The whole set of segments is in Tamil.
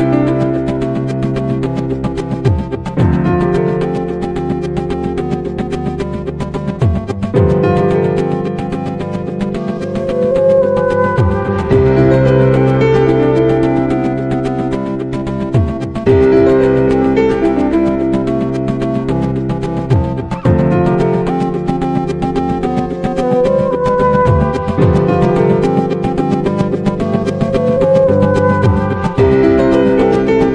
ஆ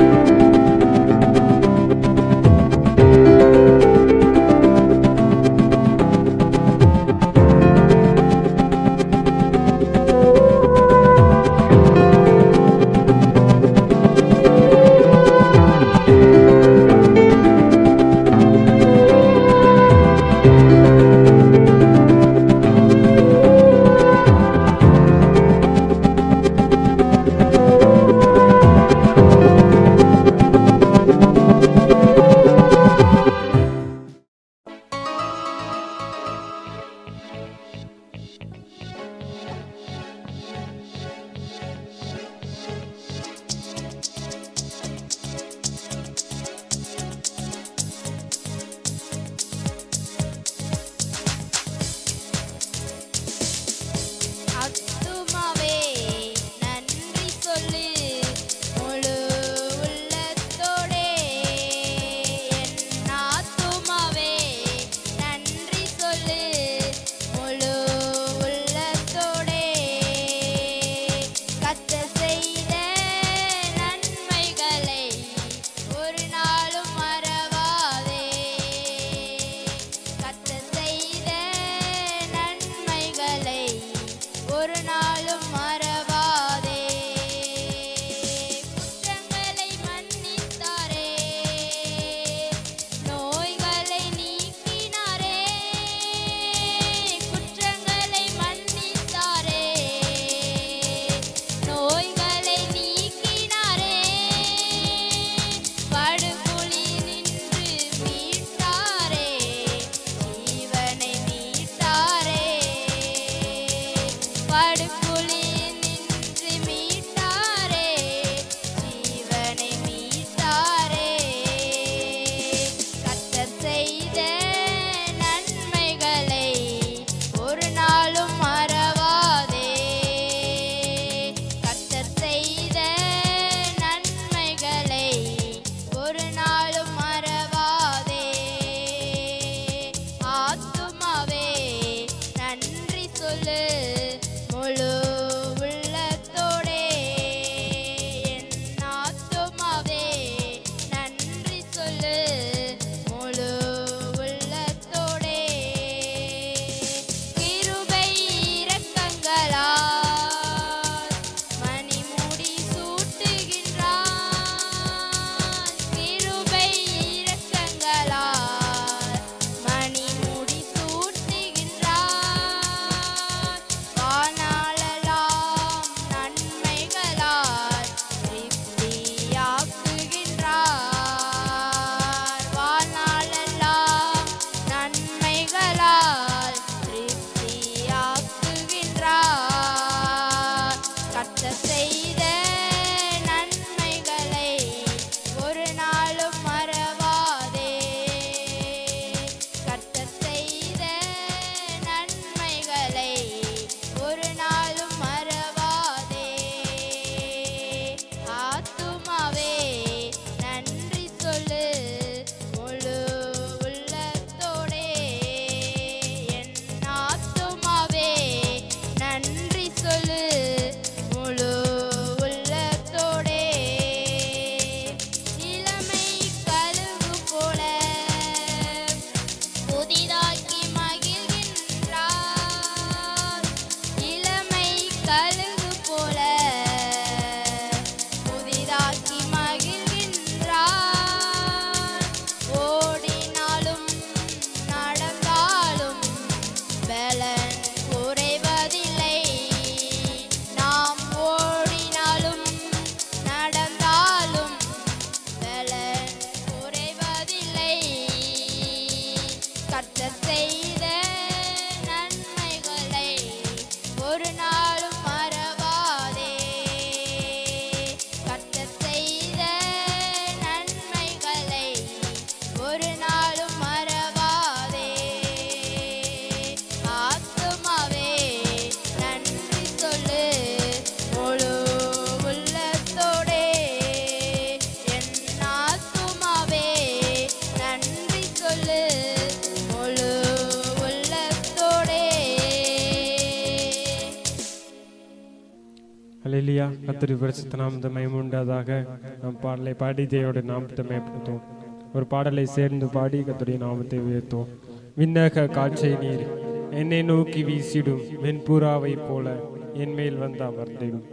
கத்திரி பரிசுத்த நாமத்தை மயமுண்டாதாக நாம் பாடலை பாடி தேவோட நாமத்தை மேம்படுத்துவோம் ஒரு பாடலை சேர்ந்து பாடி கத்துடைய நாமத்தை உயர்த்துவோம் விண்ணக காட்சை நீர் என்னை நோக்கி வீசிடும் வெண்புறாவை போல என் மேல் வந்து அமர்ந்திடும்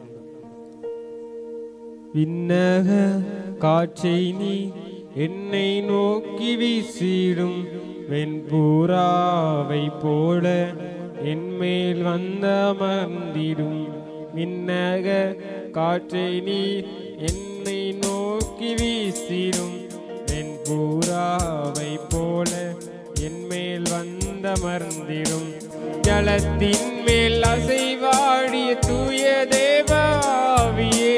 விண்ணக காட்சை நீ என்னை நோக்கி வீசிடும் வெண்பூராவை போல என் மேல் வந்த அமர்ந்திடும் விண்ணக காற்றை நீ என்னை நோக்கி வீசிடும் வெண்பூராவை போல என் மேல் வந்தமர்ந்திடும் ஜலத்தின் மேல் அசைவாடிய தூய தேவாவியே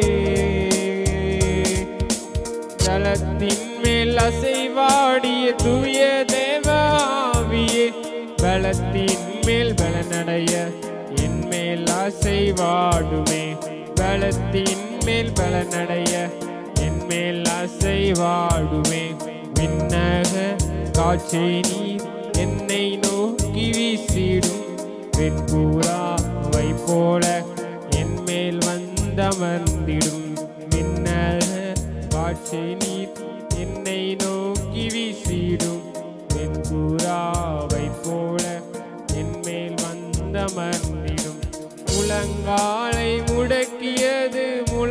ஜலத்தின் மேல் அசைவாடிய தூய தேவாவியே பலத்தின் மேல் பலனடைய என் மேல் அசைவாடுமே பலத்தின் மேல் பலனடைய என் மேல் அசைவாடுமே விண்ணக காட்சி நீர் என்னை நோக்கி வீசிடும் வெண்பூராவை போல என் மேல் வந்தமர்ந்திடும் மின்னக காட்சி நீர் என்னை நோக்கி வீசிடும் வெண்பூராவை போல என் மேல் வந்தமர்ந்திடும் முழங்காலை முடக்கியது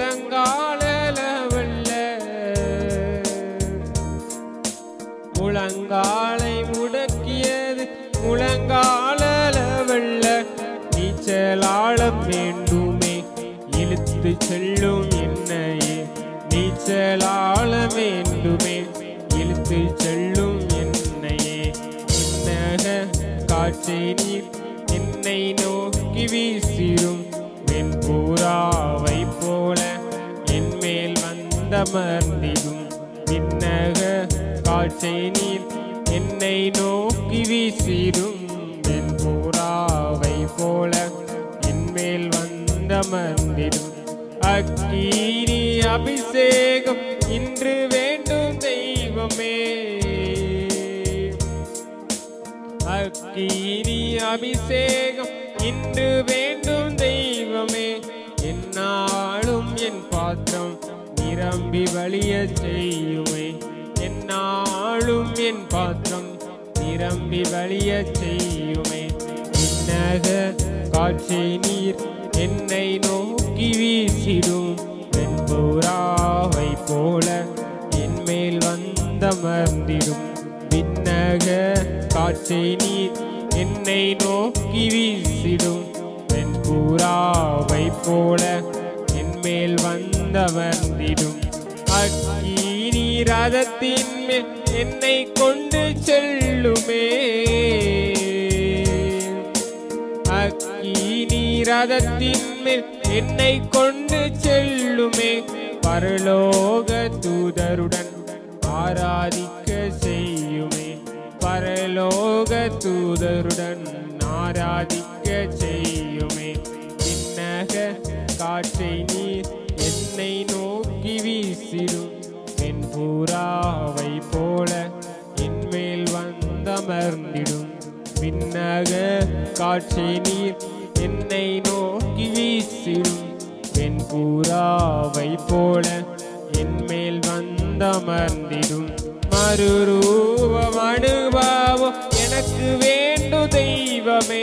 முழங்காலவல்ல முழங்காலை முடக்கியது முழங்காலவல்ல நீச்சலாளம் வேண்டுமே இழுத்து செல்லும் என்னையே நீச்சலாள வேண்டுமே இழுத்து செல்லும் என்னையே என்னக காட்சி நீர் என்னை நோக்கி வீசிடும் வெண்பூராவை போல என் மேல் வந்தமர்ந்திடும் விண்ணக காட்சி நீர் என்னை நோக்கி வீசிடும் வெண்பூராவை போல என் மேல் வந்தமர்ந்திடும் அக்கீரி அபிஷேகம் இன்று வேண்டும் தெய்வமே அக்கீரி அபிஷேகம் இன்று வேண்டும் தெய்வமே என்னாலும் என் பாத்திரம் நிரம்பி வழிய செய்யுமே என்னாலும் என் பாத்திரம் நிரம்பி வழிய செய்யுமே விண்ணக காட்சி நீர் என்னை நோக்கி வீசிடும் வெண்புறாவை போல என் மேல் வந்தமர்ந்திடும் விண்ணக காட்சி நீர் என்னை நோக்கி வீசிடும் வெண்பூராவை போல என் மேல் வந்தமர்ந்திடும் அக்கீனி ரதத்தின் மேல் என்னை கொண்டு செல்லுமே அக்கீனி ரதத்தின் மேல் என்னை கொண்டு செல்லுமே பரலோக தூதருடன் ஆராதிக்க செய்யுமே பரலோக தூதருடன் ஆராதிக்க செய்யுமே விண்ணக காற்றை நீர் என்னை நோக்கி வீசிடும் என் பூராவை போல என் மேல் வந்தமர்ந்திடும் விண்ணக காட்சி நீர் என்னை நோக்கி வீசிடும் என் பூராவை போல என் மேல் வந்தமர்ந்திடும் மறுரூபம் அனுபவம் எனக்கு வேண்டு தெய்வமே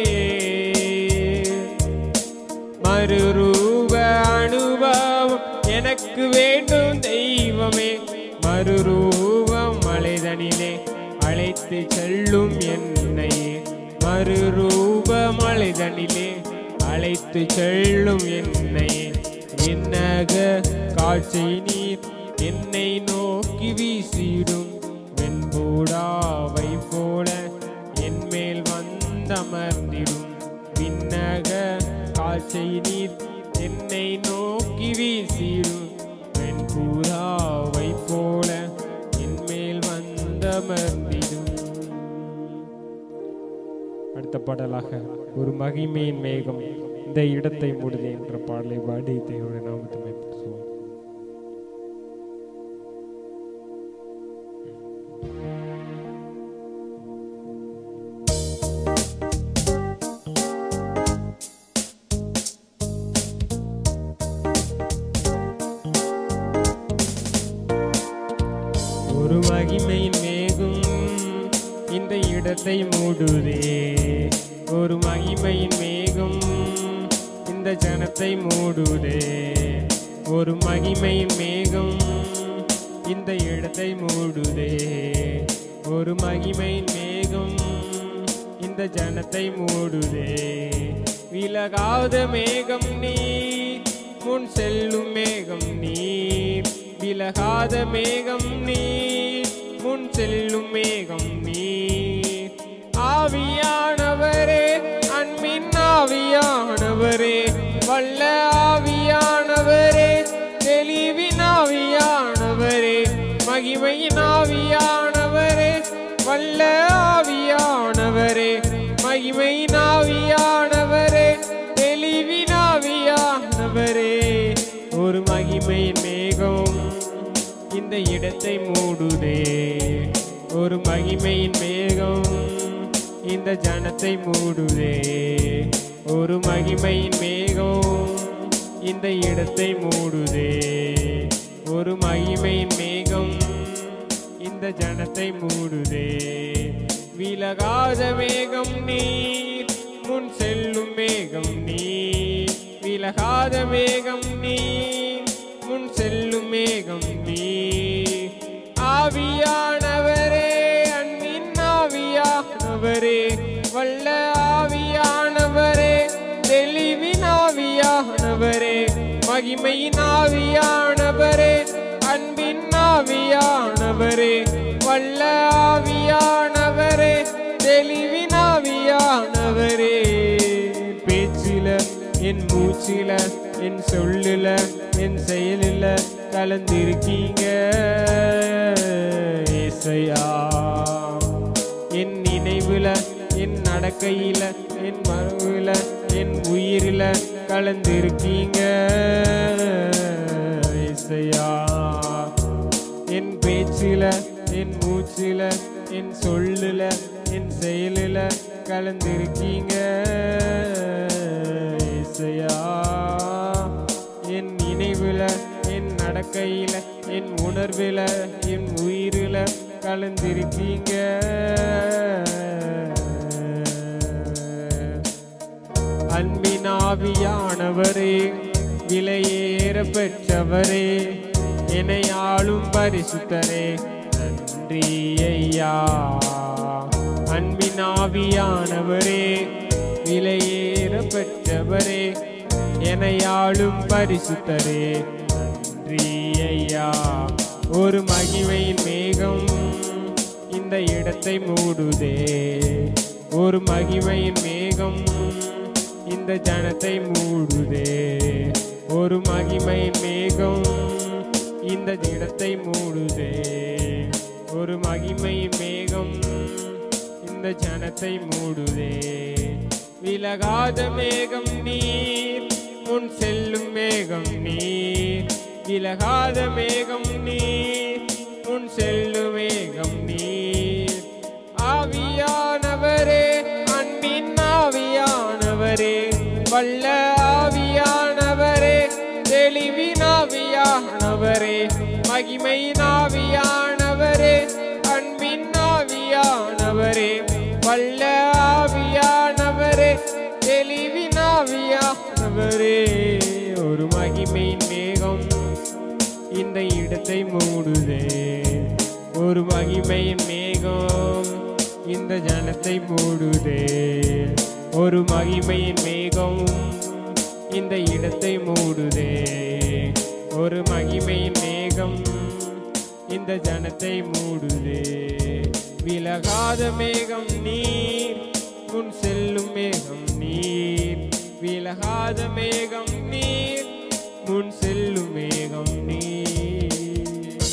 மறுரூப அனுபவம் எனக்கு வேண்டும் தெய்வமே மறுரூபம் மலைதனிலே அழைத்து செல்லும் என்னையே மறுரூப மலைதனிலே அழைத்து செல்லும் என்னையே விண்ணக காட்சி நீர் என்னை நோக்கி வீசிடும் வெண்பூடாவை போல என் மேல் வந்தமர்ந்திடும் விண்ணக காட்சி நீர் என்னை நோக்கி வீசிடும் வெண்பூராவை போல என் மேல் வந்தமர்ந்திடும் அடுத்த பாடலாக ஒரு மகிமையின் மேகம் இந்த இடத்தை மூடுது என்ற பாடலை பாடி தேவனுடைய நாமத்தை மேம்படுத்துவோம் ஆ ஒரு மகிமையின் மேகம் இந்த இடத்தை மூடுதே ஒரு மகிமையின் மேகம் இந்த ஜனத்தை மூடுதே ஒரு மகிமையின் மேகம் இந்த இடத்தை மூடுதே ஒரு மகிமையின் மேகம் இந்த ஜனத்தை மூடுதே விலகாத மேகம் நீ முன் செல்லும் மேகம் நீ விலகாத மேகம் நீ முன் செல்லும் மேகம் நீ ஆவியானவரே அன்பின் ஆவியானவரே வல்ல ஆவியானவரே தெளிவின் ஆவியானவரே மகிமையின் ஆவியானவரே வல்ல ஆவியானவரே மகிமையின் ஆவியானவரே தெளிவின் ஆவியானவரே ஒரு மகிமையின் மேகம் இந்த இடத்தை மூடுதே ஒரு மகிமையின் மேகம் இந்த ஜனத்தை மூடுதே ஒரு மகிமையின் மேகம் இந்த இடத்தை மூடுதே ஒரு மகிமையின் மேகம் இந்த ஜனத்தை மூடுதே விலகாத மேகம் நீர் முன் செல்லும் மேகம் நீர் விலகாத மேகம் நீர் முன் செல்லும் மேகம் நீர் ஆவியானவரே அன்பின் ஆவியானவரே வல்ல ஆவியானவரே தெளிவின் ஆவியானவரே மகிமையின் ஆவியானவரே அன்பின் ஆவியானவரே வல்ல ஆவியானவரே தெளிவின் ஆவியானவரே பேச்சில என் மூச்சில என் சொல்லுல என் செயலில கலந்திருக்கீங்க ஏசையா என் நினைவுல என் நடக்கையில என் மரபுல என் உயிரில கலந்திருக்கீங்க ஏசையா என் பேச்சில என் மூச்சில என் சொல்லுல என் செயலில கலந்திருக்கீங்க ஏசையா என் நினைவுல என் நடக்கையில என் உணர்வுல என் உயிரில கலந்திருக்கீங்க அன்பினாவியானவரே விலையேற பெற்றவரே என்னை ஆளும் பரிசுத்தரே நன்றி ஐயா அன்பினாவியானவரே விலையேற பெற்றவரே என்னை ஆளும் பரிசுத்தரே நன்றி ஐயா ஒரு மகிமையின் மேகம் இந்த இடத்தை மூடுதே ஒரு மகிமையின் மேகம் இந்த ஜனத்தை மூடுதே ஒரு மகிமையின் மேகம் இந்த இடத்தை மூடுதே ஒரு மகிமையின் மேகம் இந்த ஜனத்தை மூடுதே விலகாத மேகம் நீர் முன் செல்லும் மேகம் நீர் விலகாத மேகம் நீர் முன் செல்லும் மேகம் நீர் ஆவியானவரே அன்பின் ஆவியானவரே வல்ல ஆவியானவரே தெளிவின் ஆவியானவரே மகிமையின் ஆவியானவரே அன்பின் ஆவியானவரே வல்ல ஆவியானவரே தெளிவின் ஆவியானவரே ஒரு மகிமையின் மேகம் இந்த இடத்தை மூடுதே ஒரு மகிமையின் மேகம் இந்த ஜனத்தை மூடுதே ஒரு மகிமையின் மேகம் இந்த இடத்தை மூடுதே ஒரு மகிமையின் மேகம் இந்த ஜனத்தை மூடுதே விலகாத மேகம் நீர் முன் செல்லும் மேகம் நீர் விலகாத மேகம் நீர் முன் செல்லும் மேகம் நீர்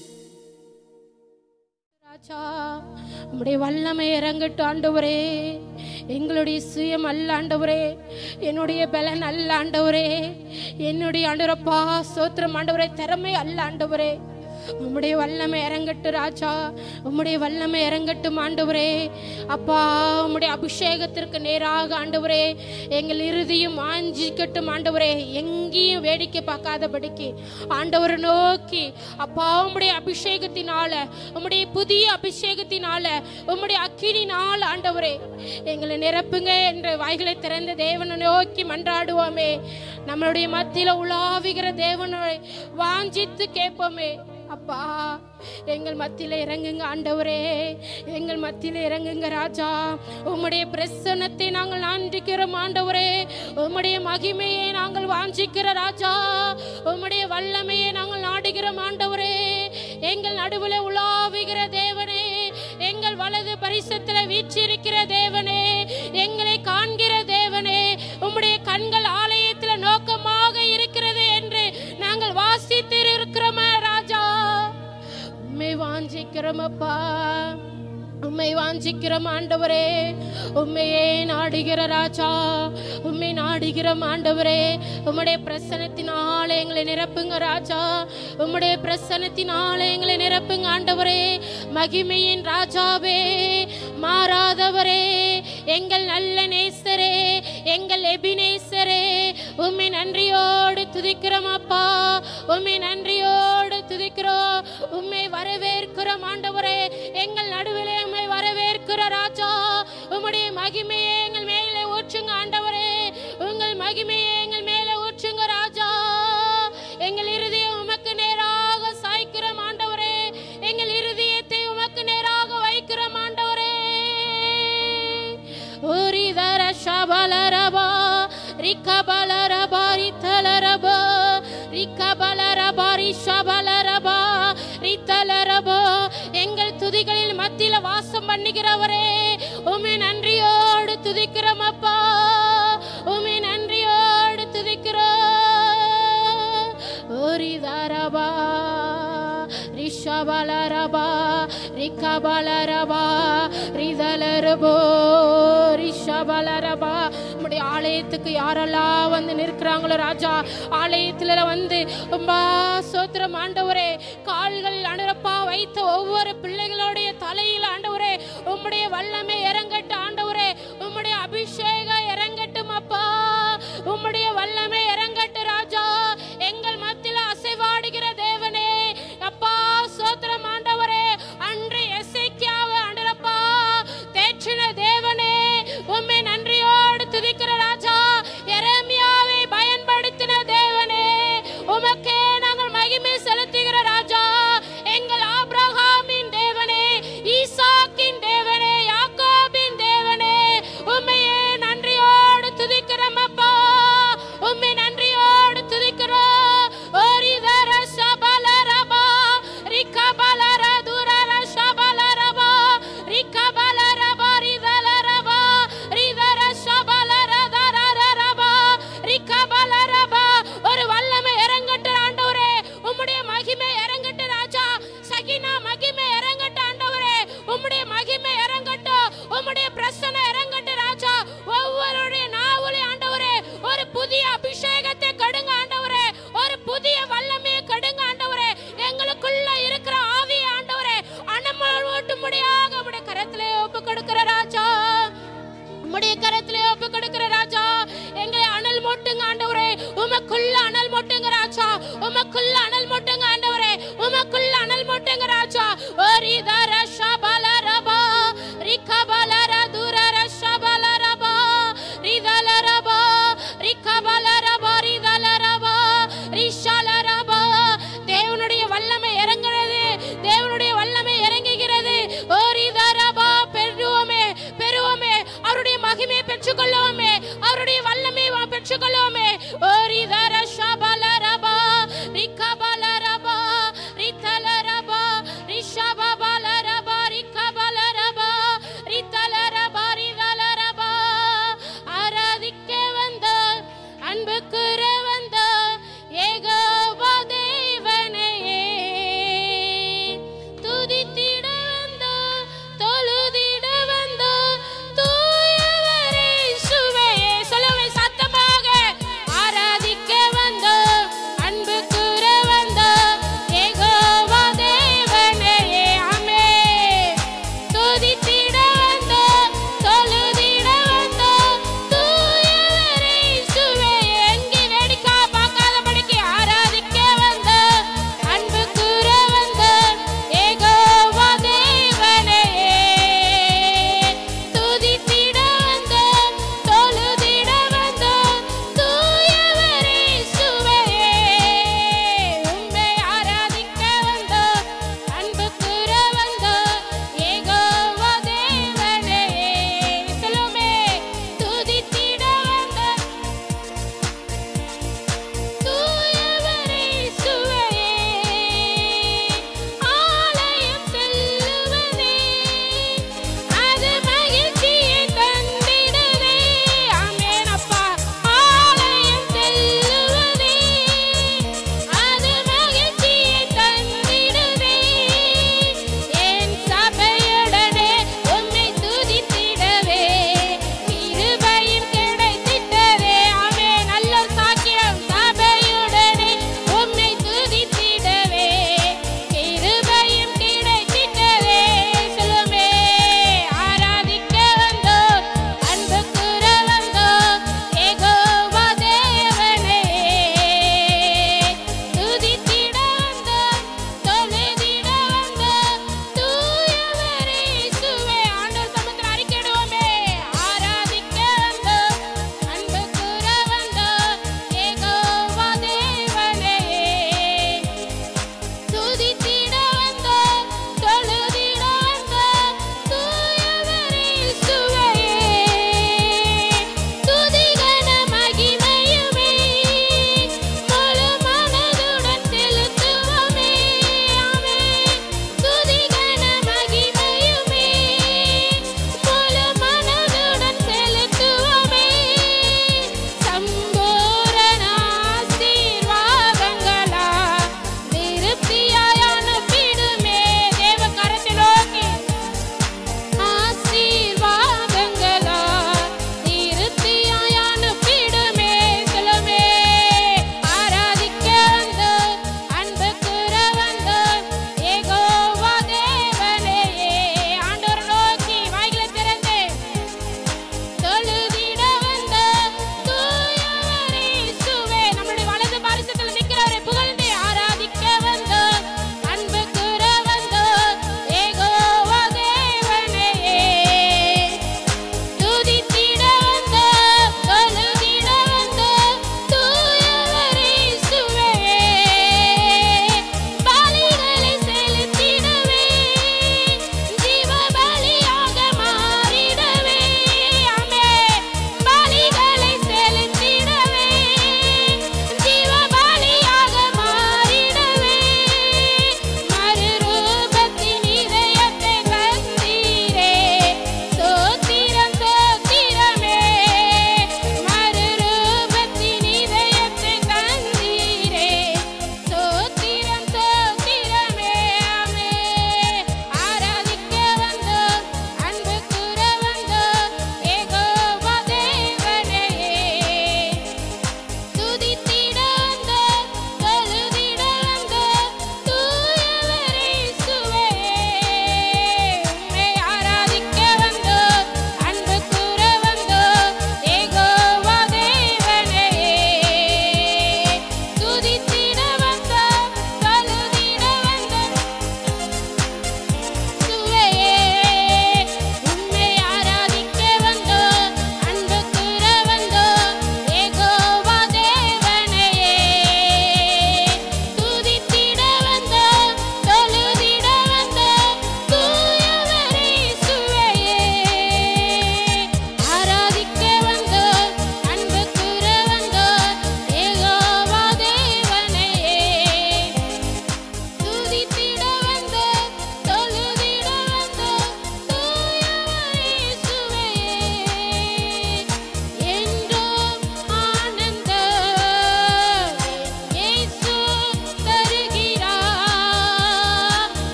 ராஜா உம்முடைய வல்லமை இறங்கட்டும் ஆண்டவரே எங்களுடைய சுயம் அல்ல ஆண்டவரே என்னுடைய பலன் அல்ல ஆண்டவரே என்னுடைய ஆண்டவரப்பா சோத்திரம் ஆண்டவரே திறமை அல்ல ஆண்டவரே உம்முடைய வல்லமை இறங்கட்டும் ராஜா உம்முடைய வல்லமை இறங்கட்டும் ஆண்டவரே அப்பா உம்முடைய அபிஷேகத்திற்கு நேராக ஆண்டவரே எங்கள் இறுதியும் ஆஞ்சிக்கட்டும் ஆண்டவரே எங்கேயும் வேடிக்கை பார்க்காதபடிக்கு ஆண்டவரை நோக்கி அப்பா உம்முடைய அபிஷேகத்தினால உம்முடைய புதிய அபிஷேகத்தினால உம்முடைய அக்கினினால் ஆண்டவரே எங்களை நிரப்புங்க என்ற வாய்களை திறந்த தேவனை நோக்கி மன்றாடுவோமே நம்மளுடைய மத்தியில உலாவுகிற தேவனை வாஞ்சித்து கேட்போமே அப்பா எங்கள் மத்தியில இறங்குங்க ஆண்டவரே எங்கள் மத்தியில இறங்குங்க ராஜா உம்முடைய பிரசன்னத்தை நாங்கள் நாண்டிக்கிறோம் ஆண்டவரே உம்முடைய மகிமையை நாங்கள் வாஞ்சிக்கிற ராஜா உம்முடைய வல்லமையை நாங்கள் நாடுகிறோம் ஆண்டவரே எங்கள் நடுவில் உலாவுகிற தேவனே எங்கள் வலது பரிசத்துல வீற்றிருக்கிற தேவனே எங்களை காண்கிற தேவனே உம்முடைய கண்கள் ஆலயத்துல நோக்கமாக இருக்கிறது என்று நாங்கள் வாசித்து இருக்கிறோமே ராஜா உம்மை வாஞ்சிக்கிறோம் அப்பா உம்மை வாஞ்சிக்கிறோம் ஆண்டவரே உம்மையே நாடுகிற ராஜா உம்மை நாடுகிற ஆண்டவரே உம்முடைய பிரசனத்தினால எங்களை நிரப்புங்க ராஜா உம்முடைய பிரசனத்தினால எங்களை நிரப்புங்க ஆண்டவரே மகிமையின் ராஜாவே மாறாதவரே எங்கள் நல்ல நேசரே எங்கள் எபினேசரே உம்மை நன்றியோடு துதிக்கிறோம் அப்பா உம்மை நன்றியோடு துதிக்கிறோம் உம்மை வரவேற்கிறோம் ஆண்டவரே எங்கள் நடுவிலே உம்மை வரவேற்கிற ராஜா உம்முடைய மகிமையை எங்கள் மேலே ஊற்றுங்க ஆண்டவரே உங்கள் மகிமையை எங்கள் மேலே ஊற்றுங்க ராஜா எங்கள் இருதயம் உமக்கு நேராக சாய்க்கிறோம் ஆண்டவரே எங்கள் இருதயத்தை உமக்கு நேராக வைக்கிறோம் ஆண்டவரே உரிதர சபலரபா ரிக்கபலரபா ரித்தலரபா ரிக்கபலரபா ரிஷபலரபா ரித்தலரபா எங்கள் துதிகளில் மத்தியில வாசம் பண்ணுகிறவரே உமை நன்றியோடு துதிக்கிறோம் அப்பா உமை நன்றியோடு துதிக்கிறோம் ஓரிதாரபா ரிஷபலரபா ரிக்கபலரபா ரிதலரபோ ரிஷபலரபா நம்முடைய ஆலயத்துக்கு யாரெல்லாம் வந்து நிற்கிறாங்களோ ராஜா ஆலயத்துல வந்து உம்பா சோத்திரம் ஆண்டவரே கால்கள் அனுரப்பா வைத்த ஒவ்வொரு பிள்ளைகளுடைய தலையில் ஆண்டவரே உம்முடைய வல்லமை இறங்கட்டு ஆண்டவரே உம்முடைய அபிஷேகம் இறங்கட்டும் அப்பா உம்முடைய வல்லமை இறங்கட்டு ராஜா எங்கள் மத்தியில அசைவாடுகிற தேவனே அப்பா சோத்திரம் ஆண்டவரே அன்று எசைக்கியாவ ஆண்டரப்பா தேற்றின தேவனே உம்மை நன்றியோடு துதிக்கிற ராஜா எரேமியாவை பயன்படுத்தின தேவனே உமக்கே நாங்கள் மகிமை செலுத்துகிற ராஜா எங்கள் ஆபிரகாமின் தேவனே ஈசாக்கின் தேவனே யாக்கோபின் தேவனே உம்மையே நன்றியோடு துதிக்கிறோம் அப்பா உம்மை நன்றியோடு துதிக்கிறோம் ஓரிதர சபலரபா ரிக்கபலர துரர சபலரபா ரிக்கபலரபா ரிதலரபா ரிதர சபலர தரரரபா ரிக்கபலரபா ஒரு வல்லமை இறங்கட்டு ஆண்டவரே உம்முடைய மகிமை இறங்கட்டு ராஜா சகினா மகிமை இறங்கட்டு ஆண்டவரே உம்முடைய மகிமை இறங்கட்டு உம்முடைய பிரசனை இறங்கட்டு ராஜா ஒவ்வொருடைய நாவலே ஆண்டவரே ஒரு புதிய அபிஷேகத்தை கடுங்க ஆண்டவரே ஒரு புதிய வல்லமையை கடுங்க ஆண்டவரே எங்களுக்குள்ள இருக்கிற ஆவிய ஆண்டவரே அனமூட்டும்படியாக உம்முடைய கரத்திலே ஒப்பு கொடுக்கிற ராஜா உம்முடைய கரத்திலே ஒப்பு கொடுக்கிற ராஜா எங்களை அனல் மொட்டுங்க ஆண்டவரே உமக்குள்ள அனல் மொட்டுங்க ராஜா உமக்குள்ள அனல் மொட்டுங்க ஆண்டவரே உமக்குள்ள அனல் மொட்டுங்க ராஜா ஓரிதர ஷபலரபா ரிகபலர துரர ஷபலரபா ரிதலரபா ரிகபலரபா ரிதலரபா ரிஷலரபா தேவனுடைய வல்லமை இறங்குகிறது தேவனுடைய வல்லமை இறங்குகிறது ஓரிதரபா பெறுவோமே பெறுவோமே அவருடைய மகிமையை பெற்றுக்கொள்ளுவோமே அவருடைய வல்லமையை பெற்றுக்கொள்ளுவோமே ஓரிதர ஷபலரபா ரிகபலரபா ரிதலரபா ரிஷபபலரபா ரிகபலரபா ரிதலரபா ரிதலரபா ஆராதிக்க வந்த அன்புக்குற வந்த ஏகோவா தேவனையே துதித்திட வந்த தொழுதிட வந்த தூயவரே சுவையே சொல்லுவே சத்தமாக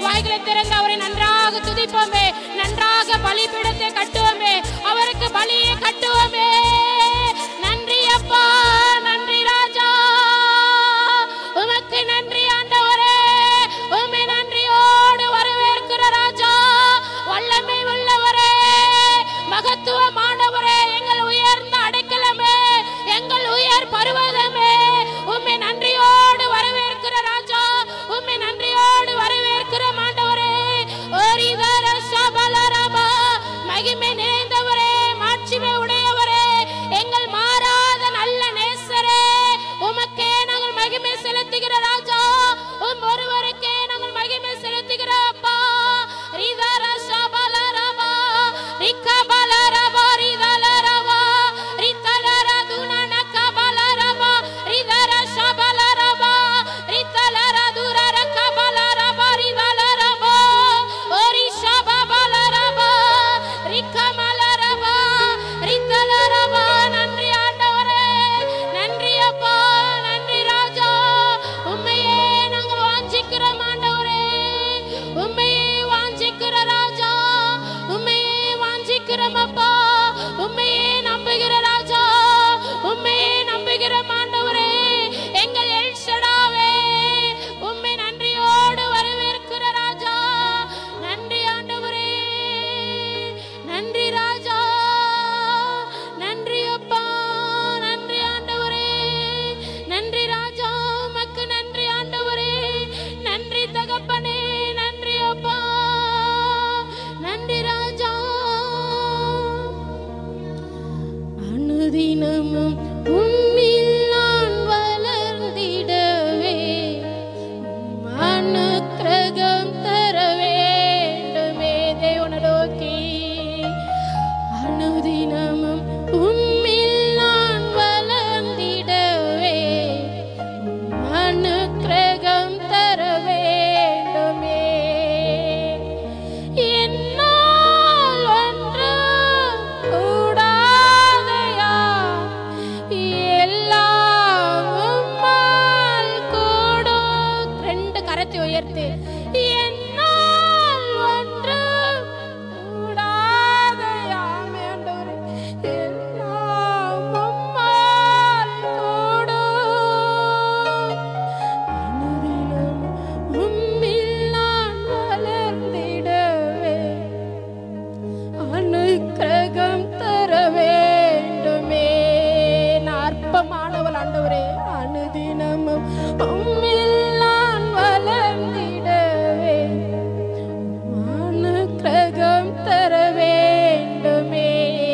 வாய்களை திறந்து அவரை நன்றாக துதிப்போமே நன்றாக பலிபீடத்தை கட்டுவோமே அவருக்கு பலியை கட்டுவோமே நன்றி அப்பா நன்றி ராஜா உமக்கு நன்றி ஆண்டவரே உம்மை நன்றியோடு வரவேற்கிற ராஜா வல்லமை உள்ளவரே மகத்துவமானவரே எங்கள் உயர்ந்த அடைக்கலமே எங்கள் உயர் பருவதமே உம்மை நன்றியோடு வரவேற்கிற ராஜா உம்மை நன்றியோடு வரவேற்கிற மாண்டவரே ஓரிதர சபலரபா மகிமை நிறைந்தவரே மாட்சிமை உடையவரே எங்கள் மாறாத நல்ல நேசரே உமக்கே நாங்கள் மகிமை செலுத்துகிற ராஜா உம் ஒருவருக்கே நாங்கள் மகிமை செலுத்துகிற அப்பா ரிதர சபலரபா ரிக்கபலரபா ரிதலரபா ரித்தலர துனன கபலரபா ரிதர சபலரபா ரித்தலர துரர கபலரபா ரிதலரபா ஓரி சபபலரபா ரிக்கமலரபா ரித்தலரபா நன்றி ஆண்டவரே நன்றி அப்பா நன்றி ராஜா உண்மையே நாங்கள் வாஞ்சிக்கிறோம் ஆண்டவரே உண்மையே வாஞ்சிக்கிற ராஜா உண்மையே வாஞ்சிக்கிறோம் அப்பா உண்மையே நம்புகிற ராஜா உண்மையே நம்புகிற ஆண்டவரே எங்கள் எல்ஷடாவே உண்மை நன்றியோடு வரவேற்கிற ராஜா நன்றி ஆண்டவரே நன்றி ராஜா நன்றி அப்பா நன்றி ஆண்டவரே நன்றி ராஜா உமக்கு நன்றி ஆண்டவரே நன்றி தகப்பனே நன்றி அப்பா நன்றி ராஜா அனுதினமும் உம்மில் நான் வளர்ந்திடவே உம் அனுக்கிரகம் தர வேண்டுமே தேவனை நோக்கி அனுதினமும் உம்மில் நான் வளர்ந்திடவே உம் அனுக்கிரகம் தர வேண்டுமே என்னால் ஒன்றும் கூடாதையா எல்லாம் உம்மால் கூடும் ரெண்டு கரத்தை உயர்த்து என்னால் ஒன்றும் கூடாதையா ஆண்டவரே எல்லாம் உம்மால் கூடும் அனுதினம் உம்மில் நான் வளர்ந்திடவே அனுக்கிரகம் தர வேண்டுமே நான் அற்பமானவள் ஆண்டவரே அனுதினமும் உம்மில் நான் வளர்ந்திடவே அனுக்கிரகம் தர வேண்டுமே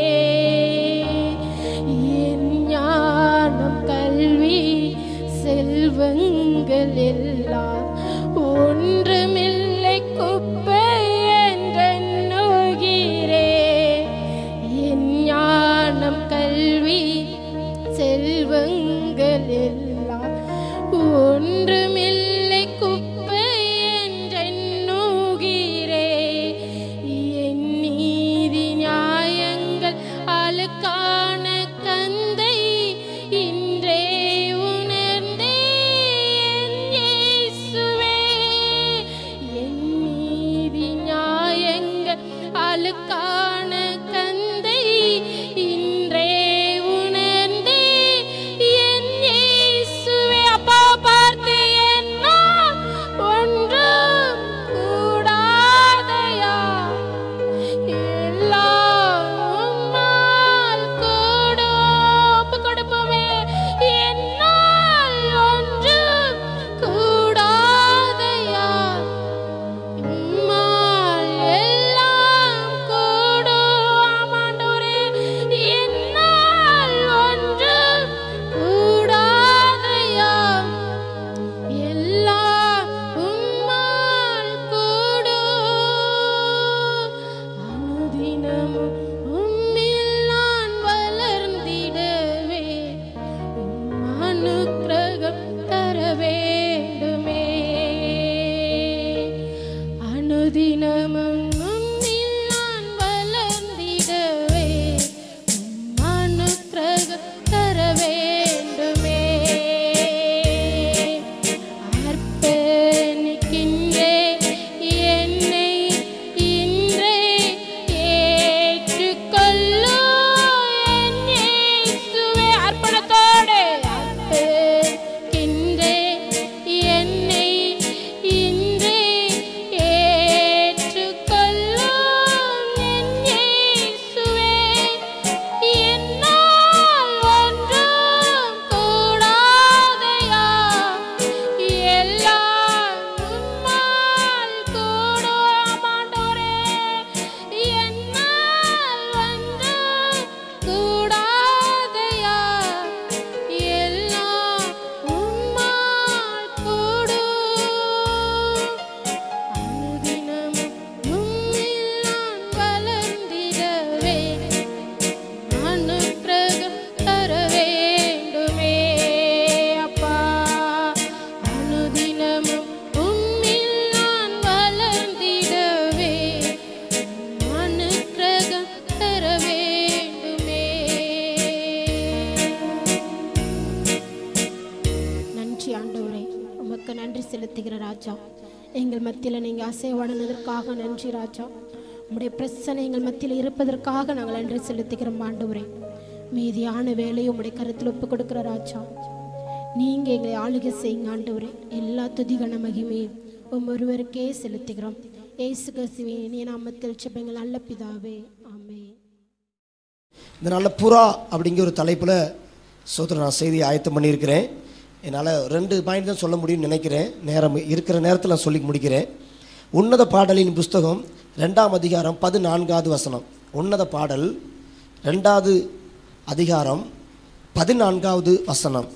என் ஞானம் கல்வி செல்வங்கள் எல்லாம் ஒன்றுமில்லை குப்பை என்றெண்ணுகிறே என் ஞானம் கல்வி செல்வங்கள் எல்லாம் ஒன்றுமில்லை குப்பை என்றெண்ணுகிறே என் நீதி நியாயங்கள் அழுக்கான கந்தை இன்றே உணர்ந்தே என் இயேசுவே என் நீதி நியாயங்கள் அழுக்கான கந்தை இன்றே உணர்ந்தே என் இயேசுவே அப்பா பார்த்து என்ன ஒன்றும் கூடாதையா எல்லாம் உம்மால் கூடும். ஒப்புக் கொடுப்போமே. என்னால் ஒன்றும் கூடாதையா. உம்மால் எல்லாம் கூடும். ஆமாண்டவரே. என்னால் ஒன்றும் கூடாதையா. எல்லாம் உம்மால் கூடும். அனுதினமும் உம்மில் நான் வளர்ந்திடவே உம் அனுக்கிரகம் தர வேண்டுமே அனுதினமும் உம்மில் நான் வளர்ந்திடவே உம் அனுக்கிரகம் தர வேண்டுமே அர்ப்பணிக்கின்றே ராஜா எங்கள் மத்தியில் நீங்கள் அசைவாடினதற்காக நன்றி ராஜா உம்முடைய பிரச்சனை எங்கள் மத்தியில் இருப்பதற்காக நாங்கள் நன்றி செலுத்துகிறோம் ஆண்டவரே மீதியான வேலையை உம்முடைய கருத்தில் ஒப்பு கொடுக்குற ராஜா நீங்கள் எங்களை ஆளுகை செய்யுங்க ஆண்டவரே எல்லா துதிகன மகிமையும் உம் ஒருவருக்கே செலுத்துகிறோம் ஏசு கிறிஸ்துவின் இனிய நாமத்தில் செப்பங்கள் நல்ல பிதாவே ஆமென் இந்த நாளில் புறா அப்படிங்கிற ஒரு தலைப்பில் சோதர நான் செய்தி ஆயத்தம் பண்ணியிருக்கிறேன் என்னால் ரெண்டு பாயிண்ட் தான் சொல்ல முடியும்னு நினைக்கிறேன் நேரம் இருக்கிற நேரத்தில் நான் சொல்லி முடிக்கிறேன் உன்னத பாடலின் புஸ்தகம் ரெண்டாம் அதிகாரம் பதினான்காவது வசனம் உன்னத பாடல் ரெண்டாவது அதிகாரம் பதினான்காவது வசனம்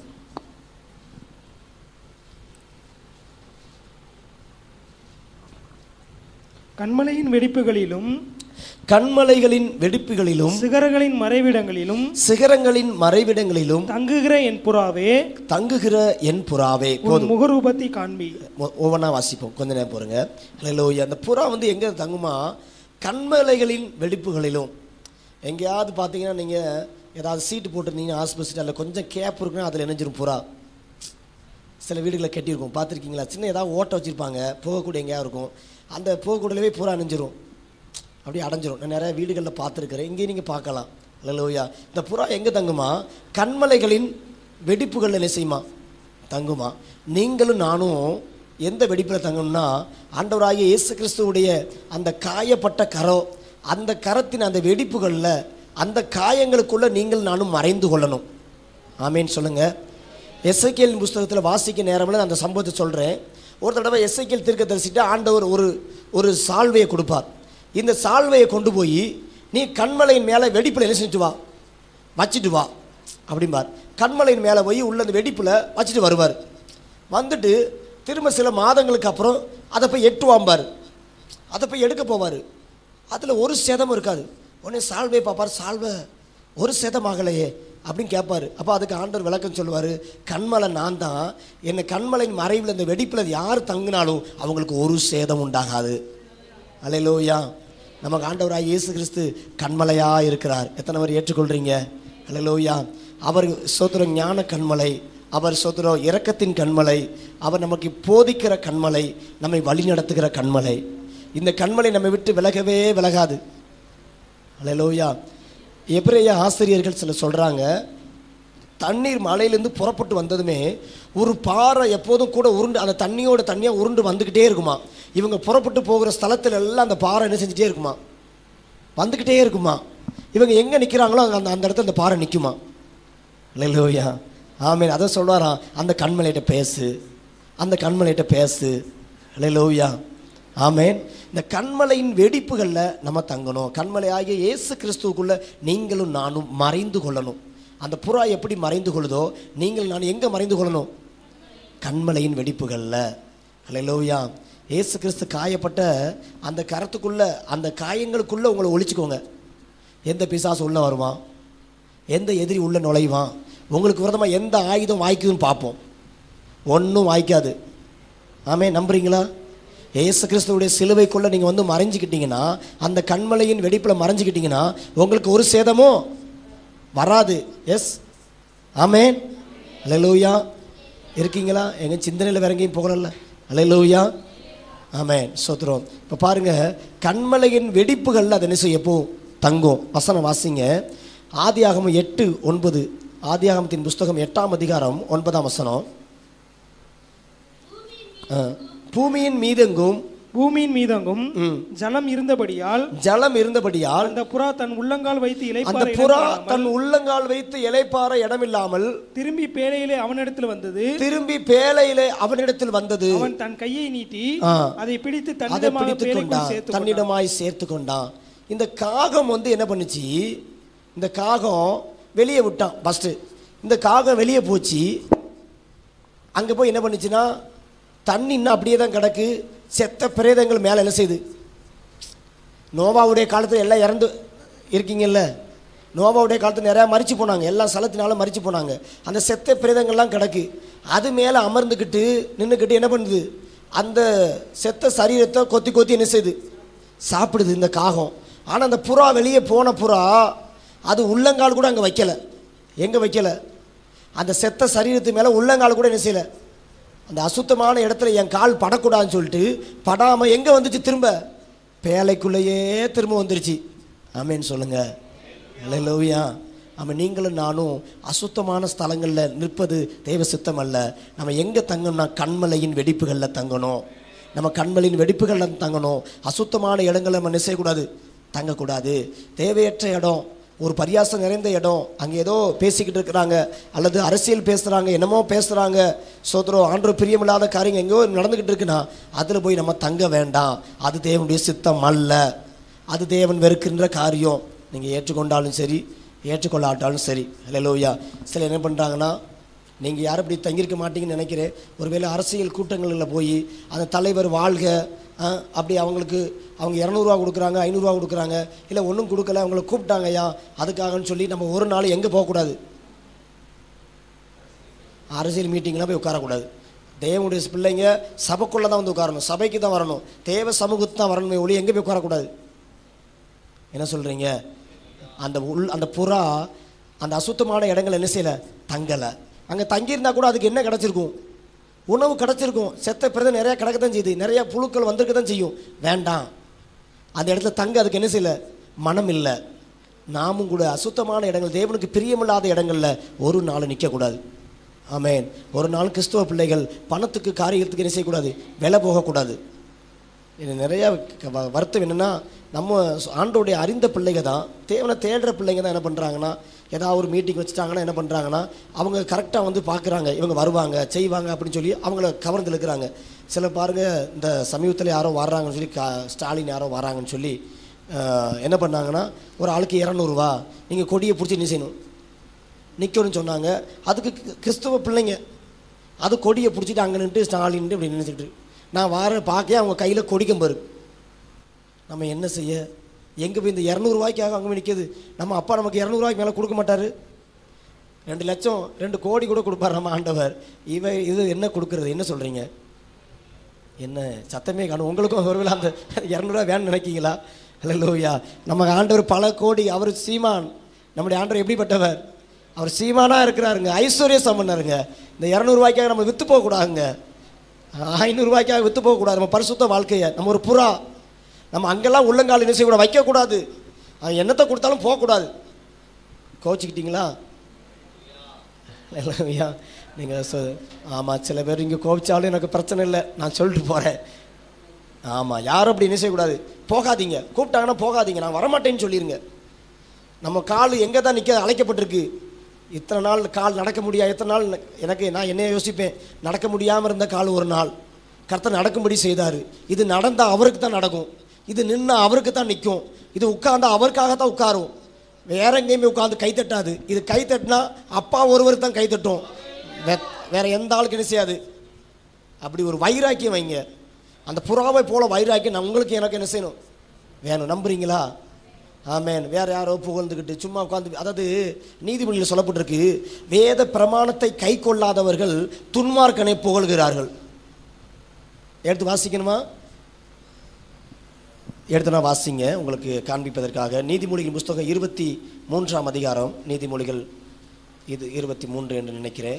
கண்மலையின் வெடிப்புகளிலும் கண்மலைகளின் வெடிப்புகளிலும் சிகரங்களின் மறைவிடங்களிலும் சிகரங்களின் மறைவிடங்களிலும் தங்குகிற என் புறாவே தங்குகிற என் புறாவே உன் போதும் முகரூபத்தை காண்பி ஒ- ஒவ்வொன்றா வாசிப்போம் கொஞ்ச நேரம் போருங்க ஹலோயா அந்த புறா வந்து எங்கே தங்குமா கண்மலைகளின் வெடிப்புகளிலும் எங்கேயாவது பார்த்தீங்கன்னா நீங்கள் ஏதாவது சீட்டு போட்டிருந்தீங்கன்னா ஹாஸ்பிட்டலில் கொஞ்சம் கேப் இருக்குன்னா அதில் இணைஞ்சிரும் புறா சில வீடுகளை கட்டியிருக்கும் பார்த்துருக்கீங்களா சின்ன ஏதாவது ஓட்டை வச்சுருப்பாங்க போகக்கூடிய எங்கேயா இருக்கும் அந்த போகக்கூடியவே புறா அணிஞ்சிரும் அப்படியே அடைஞ்சிரும் நான் நிறைய வீடுகளில் பார்த்துருக்கிறேன் இங்கேயும் நீங்கள் பார்க்கலாம் லோயா இந்த புறா எங்கே தங்குமா கண்மலைகளின் வெடிப்புகளில் என்ன செய்யுமா தங்குமா நீங்களும் நானும் எந்த வெடிப்பில் தங்கணும்னா ஆண்டவராகிய இயேசு கிறிஸ்துவுடைய அந்த காயப்பட்ட கரோ அந்த கரத்தின் அந்த வெடிப்புகளில் அந்த காயங்களுக்குள்ள நீங்கள் நானும் மறைந்து கொள்ளணும் ஆமேன்னு சொல்லுங்க எஸ்ஐகேல் புஸ்தகத்தில் வாசிக்க நேரமில் அந்த சம்பவத்தை சொல்கிறேன் ஒரு தடவை எஸ்ஐகேல் தீர்க்க தரிசிட்டு ஆண்டவர் ஒரு ஒரு சால்வையை கொடுப்பார் இந்த சால்வையை கொண்டு போய் நீ கண்மலையின் மேலே வெடிப்பில் என்ன செஞ்சுட்டு வா வச்சுட்டு வா அப்படிம்பார் கண்மலையின் மேலே போய் உள்ள அந்த வெடிப்பில் வச்சுட்டு வருவார் வந்துட்டு திரும்ப சில மாதங்களுக்கு அப்புறம் அதை போய் எட்டுவாம்பார் அதை போய் எடுக்க போவார் அதில் ஒரு சேதமும் இருக்காது உடனே சால்வை பார்ப்பார் சால்வை ஒரு சேதம் ஆகலையே அப்படின்னு கேட்பாரு அப்போ அதுக்கு ஆண்டவர் விளக்கம் சொல்லுவார் கண்மலை நான் தான் என்னை கண்மலையின் மறைவில் இந்த வெடிப்பில் யார் தங்கினாலும் அவங்களுக்கு ஒரு சேதம் உண்டாகாது அலையிலோயா நமக்கு ஆண்டவராக இயேசு கிறிஸ்து கண்மலையாக இருக்கிறார் எத்தனை பேர் ஏற்றுக்கொள்கிறீங்க அலையிலோயா அவர் சோத்திரம் ஞான கண்மலை அவர் சோத்திரம் இரக்கத்தின் கண்மலை அவர் நமக்கு போதிக்கிற கண்மலை நம்மை வழிநடத்துகிற கண்மலை இந்த கண்மலை நம்மை விட்டு விலகவே விலகாது அலையிலோயா எபிரேய ஆசிரியர்கள் சில சொல்கிறாங்க தண்ணீர் மலையிலேருந்து புறப்பட்டு வந்ததுமே ஒரு பாறை எப்போதும் கூட உருண்டு அந்த தண்ணியோட தண்ணியாக உருண்டு வந்துக்கிட்டே இருக்குமா இவங்க புறப்பட்டு போகிற ஸ்தலத்துல எல்லாம் அந்த பாறை என்ன செஞ்சுட்டே இருக்குமா வந்துக்கிட்டே இருக்குமா இவங்க எங்கே நிற்கிறாங்களோ அந்த அந்த இடத்துல அந்த பாறை நிற்குமா இல்லையா ஆமீன் அதை சொல்வாராம் அந்த கண்மலையிட்ட பேசு அந்த கண்மலையிட்ட பேசு இல்லையா ஆமேன் இந்த கண்மலையின் வெடிப்புகளில் நம்ம தங்கணும் கண்மலையாகிய இயேசு கிறிஸ்துவுக்குள்ள நீங்களும் நானும் மறைந்து கொள்ளணும் அந்த புறா எப்படி மறைந்து கொள்ளுதோ நீங்கள் நான் எங்கே மறைந்து கொள்ளணும் கண்மலையின் வெடிப்புகளில் ஹalleluya இயேசு கிறிஸ்து காயப்பட்ட அந்த கரத்துக்குள்ள அந்த காயங்களுக்குள்ள உங்களை ஒழிச்சுக்கோங்க எந்த பிசாசு உள்ள வருவான் எந்த எதிரி உள்ள நுழைவான் உங்களுக்கு விரதமாக எந்த ஆயுதம் வாய்க்குதுன்னு பார்ப்போம் ஒன்றும் வாய்க்காது ஆமே நம்புறீங்களா இயேசு கிறிஸ்துவுடைய சிலுவைக்குள்ள நீங்கள் வந்து மறைஞ்சிக்கிட்டீங்கன்னா அந்த கண்மலையின் வெடிப்பில் மறைஞ்சிக்கிட்டீங்கன்னா உங்களுக்கு ஒரு சேதமும் வராது எஸ் ஆமேன் அலையலூயா இருக்கீங்களா எங்க சிந்தனையில் வேற எங்கேயும் போகல அலையலூயா ஆமேன் சோத்திரம் இப்போ பாருங்க கண்மலையின் வெடிப்புகளில் அது என்ன செய்யும் எப்போ தங்கும் வசனம் வாசிங்க ஆதியாகமம் எட்டு ஒன்பது ஆதியாகமத்தின் புஸ்தகம் எட்டாம் அதிகாரம் ஒன்பதாம் வசனம் ஆ. பூமியின் மீதெங்கும் பூமியின் மீதங்கும் ம். ஜலம் இருந்தபடியால் ஜலம் இருந்தபடியால் அந்த புறா தன் உள்ளங்கால் வைத்து அந்த இலைப்பார புறா இடம் தன் காணாமல் உள்ளங்கால் வைத்து இலைப்பார இடமில்லாமல் திரும்பி பேழையிலே அவனிடத்தில் வந்தது திரும்பி பேழையிலே அவனிடத்தில் வந்தது அவன் தன் கையை நீட்டி ஆ. அதை பிடித்து அதை தன்னிடமாக பிடித்து பேழைக்குள் கொண்டான் சேர்த்து கொண்டான். தன்னிடமாய் சேர்த்து கொண்டான் இந்த காகம் வந்து என்ன பண்ணுச்சு இந்த காகம் வெளியே விட்டான் ஃபஸ்ட்டு இந்த காகம் வெளியே போச்சு அங்கே போய் என்ன பண்ணுச்சுன்னா தண்ணி இன்னும் அப்படியே தான் கிடக்கு செத்த பிரேதங்கள் மேலே என்ன செய்யுது நோவாவுடைய காலத்தில் எல்லாம் இறந்து இருக்கீங்கல்ல நோவாவுடைய காலத்தில் நிறையா மறிச்சு போனாங்க எல்லா ஸ்தலத்தினாலும் மறிச்சு போனாங்க அந்த செத்த பிரேதங்கள்லாம் கிடக்கு அது மேலே அமர்ந்துக்கிட்டு நின்றுக்கிட்டு என்ன பண்ணுது அந்த செத்த சரீரத்தை கொத்தி கொத்தி என்ன செய்யுது சாப்பிடுது இந்த காகம் ஆனால் அந்த புறா வெளியே போன புறா அது உள்ளங்கால் கூட அங்கே வைக்கல எங்கே வைக்கல அந்த செத்த சரீரத்து மேலே உள்ளங்கால் கூட என்ன செய்யலை அந்த அசுத்தமான இடத்துல என் கால் படக்கூடாதுன்னு சொல்லிட்டு படாமல் எங்கே வந்துச்சு திரும்ப பேலைக்குள்ளேயே திரும்ப வந்துருச்சு ஆமேன்னு சொல்லுங்க லோவியா ஆமாம் நீங்களும் நானும் அசுத்தமான ஸ்தலங்களில் நிற்பது தெய்வ சித்தம் அல்ல நம்ம எங்கே தங்கணும்னா கண்மலையின் வெடிப்புகளில் தங்கணும் நம்ம கண்மலையின் வெடிப்புகளில் தங்கணும் அசுத்தமான இடங்களை நம்ம என்ன செய்யக்கூடாது தங்கக்கூடாது தேவையற்ற இடம் ஒரு பரியாசம் நிறைந்த இடம் அங்கே ஏதோ பேசிக்கிட்டு இருக்கிறாங்க அல்லது அரசியல் பேசுகிறாங்க என்னமோ பேசுகிறாங்க சோதரம் ஆண்டு பிரியமில்லாத காரியம் எங்கேயோ நடந்துக்கிட்டு இருக்குன்னா அதில் போய் நம்ம தங்க வேண்டாம் அது தேவனுடைய சித்தம் அல்ல அது தேவன் வெறுக்கின்ற காரியம் நீங்கள் ஏற்றுக்கொண்டாலும் சரி ஏற்றுக்கொள்ளாட்டாலும் சரி ஹalleluya சில என்ன பண்ணுறாங்கன்னா நீங்கள் யாரும் இப்படி தங்கியிருக்க மாட்டீங்கன்னு நினைக்கிறேன் ஒருவேளை அரசியல் கூட்டங்களில் போய் அந்த தலைவர் வாழ்க ஆ, அப்படி அவங்களுக்கு அவங்க இரநூறுவா கொடுக்குறாங்க ஐநூறுரூவா கொடுக்குறாங்க இல்லை ஒன்றும் கொடுக்கல அவங்கள கூப்பிட்டாங்க ஐயா அதுக்காகன்னு சொல்லி நம்ம ஒரு நாள் எங்கே போகக்கூடாது அரசியல் மீட்டிங்லாம் போய் உட்காரக்கூடாது தேவனுடைய பிள்ளைங்க சபைக்குள்ளே தான் வந்து உட்காரணும் சபைக்கு தான் வரணும் தேவ சமூகத்து தான் வரணுமே ஒளி எங்கே போய் உட்காரக்கூடாது என்ன சொல்கிறீங்க அந்த உள் அந்த புறா அந்த அசுத்தமான இடங்கள் என்ன செய்யலை தங்கலை அங்கே தங்கியிருந்தா கூட அதுக்கு என்ன கிடச்சிருக்கும் உணவு கிடச்சிருக்கும் செத்த பிறகு நிறையா கிடக்க தான் செய்யுது நிறையா புழுக்கள் வந்திருக்க தான் செய்யும் வேண்டாம் அந்த இடத்துல தங்க அதுக்கு என்ன செய்யல மனம் இல்லை நாமும் கூட அசுத்தமான இடங்கள் தேவனுக்கு பிரியமில்லாத இடங்களில் ஒரு நாள் நிற்கக்கூடாது ஆமென் ஒரு நாள் கிறிஸ்துவ பிள்ளைகள் பணத்துக்கு காரியத்துக்கு என்ன செய்யக்கூடாது விலை போகக்கூடாது இது நிறையா க- வ- வருத்தம் என்னென்னா நம்ம ச- ஆண்டோடைய அறிந்த பிள்ளைங்க தான் தேவனை தேடுற பிள்ளைங்க தான் என்ன பண்ணுறாங்கன்னா ஏதாவது ஒரு மீட்டிங் வச்சுட்டாங்கன்னா என்ன பண்ணுறாங்கன்னா அவங்க கரெக்டாக வந்து பார்க்குறாங்க இவங்க வருவாங்க செய்வாங்க அப்படின்னு சொல்லி அவங்கள கவர்ந்து இழுக்கிறாங்க சில பாருங்கள் இந்த சமீபத்தில் யாரோ வர்றாங்கன்னு சொல்லி கா ஸ்டாலின் யாரோ வராங்கன்னு சொல்லி ஆஹ், என்ன பண்ணாங்கன்னா ஒரு ஆளுக்கு இரநூறுவா நீங்கள் கொடியை பிடிச்சி என்ன செய்யணும் நிற்கணும்னு சொன்னாங்க அதுக்கு கி- கிறிஸ்துவ பிள்ளைங்க அது கொடியை பிடிச்சிட்டு அங்கே நின்று ஸ்டாலின்ட்டு இப்படி நினைச்சிட்டு நான் வார பார்க்க அவங்க கையில் கொடிக்கம் பாரு நம்ம என்ன செய்ய எங்கே போய் இந்த இரநூறுவாய்க்காக அங்கே போய் நிற்கிது நம்ம அப்பா நமக்கு இரநூறுவாய்க்கு மேலே கொடுக்க மாட்டார் ரெண்டு லட்சம் ரெண்டு கோடி கூட கொடுப்பார் நம்ம ஆண்டவர் இவ இது என்ன கொடுக்கறது என்ன சொல்கிறீங்க என்ன சத்தமே காணும் உங்களுக்கும் ஒருவேளை அந்த இரநூறுவா வேணும்னு நினைக்கிங்களா லோயா நம்ம ஆண்டவர் பல கோடி அவர் சீமான் நம்முடைய ஆண்டவர் எப்படிப்பட்டவர் அவர் சீமானாக இருக்கிறாருங்க ஐஸ்வர்ய சம்பந்தருங்க இந்த இரநூறுவாய்க்காக நம்ம விற்று போகக்கூடாதுங்க ஐநூறுரூவாய்க்காக விற்று போகக்கூடாது நம்ம பரிசுத்த வாழ்க்கையை நம்ம ஒரு புறா நம்ம அங்கெல்லாம் உள்ளங்கால் என்ன செய்யக்கூடாது வைக்கக்கூடாது அவன் என்னத்தை கொடுத்தாலும் போகக்கூடாது கோச்சிக்கிட்டீங்களா ஐயா நீங்கள் சொ ஆமாம் சில பேர் இங்கே கோவிச்சாலும் எனக்கு பிரச்சனை இல்லை நான் சொல்லிட்டு போகிறேன் ஆமாம் யாரும் அப்படி என்ன செய்யக்கூடாது போகாதீங்க கூப்பிட்டாங்கன்னா போகாதீங்க நான் வரமாட்டேன்னு சொல்லிடுங்க நம்ம கால் எங்கே தான் நிற்க அழைக்கப்பட்டிருக்கு இத்தனை நாள் கால் நடக்க முடியாது எத்தனை நாள் எனக்கு நான் என்ன யோசிப்பேன் நடக்க முடியாமல் இருந்த கால் ஒரு நாள் கர்த்தர் நடக்கும்படி செய்தார் இது நடந்தால் அவருக்கு தான் நடக்கும் இது நின்னா அவருக்கு தான் நிற்கும் இது உட்கார்ந்தா அவருக்காக தான் உட்காரும் வேற எங்கேயுமே உட்காந்து கை தட்டாது இது கை தட்டினா அப்பா ஒருவர் தான் கை தட்டும் வே- வேற எந்த ஆளுக்கு என்ன செய்யாது அப்படி ஒரு வைராக்கியம் வைங்க அந்த புறாவை போல வைராக்கியம் நான் உங்களுக்கு எனக்கு என்ன செய்யணும் வேணும் நம்புறீங்களா ஆமென் வேற யாரோ புகழ்ந்துக்கிட்டு சும்மா உட்காந்து அதாவது நீதிமொழியில் சொல்லப்பட்டிருக்கு வேத பிரமாணத்தை கை கொள்ளாதவர்கள் துன்மார்க்கனை புகழ்கிறார்கள் எடுத்து வாசிக்கணுமா எடுத்து நான் வாசிங்க உங்களுக்கு காண்பிப்பதற்காக நீதிமொழிகள் புஸ்தகம் இருபத்தி மூன்றாம் அதிகாரம் நீதிமொழிகள் இது இருபத்தி மூன்று என்று நினைக்கிறேன்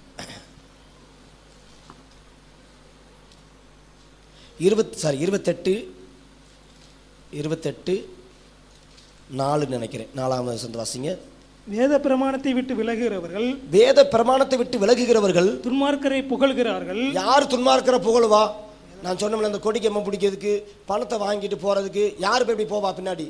இருபத் சாரி இருபத்தெட்டு இருபத்தெட்டு நாலுன்னு நினைக்கிறேன் நாலாவது சந்த வாசிங்க வேத பிரமாணத்தை விட்டு விலகுகிறவர்கள் வேத பிரமாணத்தை விட்டு விலகுகிறவர்கள் துன்மார்க்கரை புகழ்கிறார்கள் யார் துன்மார்க்கிற புகழுவா நான் சொன்னோம்ல அந்த கொடிக்கம்மை பிடிக்கிறதுக்கு பணத்தை வாங்கிட்டு போறதுக்கு யார் போய் இப்படி போவா பின்னாடி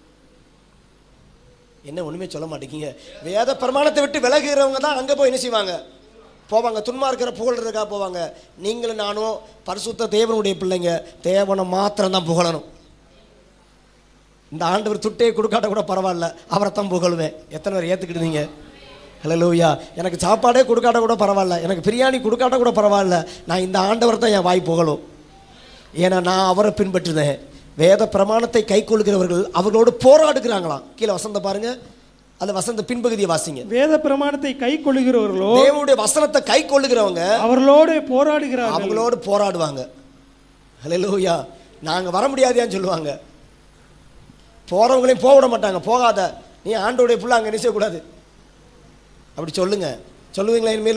என்ன ஒண்ணுமே சொல்ல மாட்டேங்கிங்க வேத பிரமாணத்தை விட்டு விலகுகிறவங்க தான் அங்க போய் என்ன செய்வாங்க போவாங்க துன்மார்க்கிற புகழ்றதுக்காக போவாங்க நீங்களும் நானும் பரிசுத்த தேவனுடைய பிள்ளைங்க தேவனை மாத்திரம் தான் புகழணும் இந்த ஆண்டவர் துட்டே கொடுக்காட்ட கூட பரவாயில்ல அவரை தான் புகழுவேன் எத்தனை பேர் ஏற்றுக்கிட்டீங்க ஹலோயா எனக்கு சாப்பாடே கொடுக்காட்ட கூட பரவாயில்ல எனக்கு பிரியாணி கொடுக்காட்ட கூட பரவாயில்ல நான் இந்த ஆண்டவர் தான் என் வாய் புகழும் ஏன்னா நான் அவரை பின்பற்றுதேன் வேத பிரமாணத்தை கை கொள்கிறவர்கள் அவர்களோடு போராடுகிறாங்களாம் கீழே வசந்த பாருங்க அந்த வசந்த பின்பகுதியை வாசிங்க வேத பிரமாணத்தை கை கொள்ளுகிறவர்களோ தேவனுடைய வசனத்தை கை கொள்ளுகிறவங்க அவர்களோடு போராடுகிறார்கள் அவங்களோடு போராடுவாங்க ஹalleluya நாங்க வர முடியாதியான்னு சொல்லுவாங்க போறவங்களையும் போக விட மாட்டாங்க போகாத நீ ஆண்டோடைய புள்ள அங்கே நிச்சயக்கூடாது அப்படி சொல்லுங்க சொல்லுவீங்களா இனிமேல்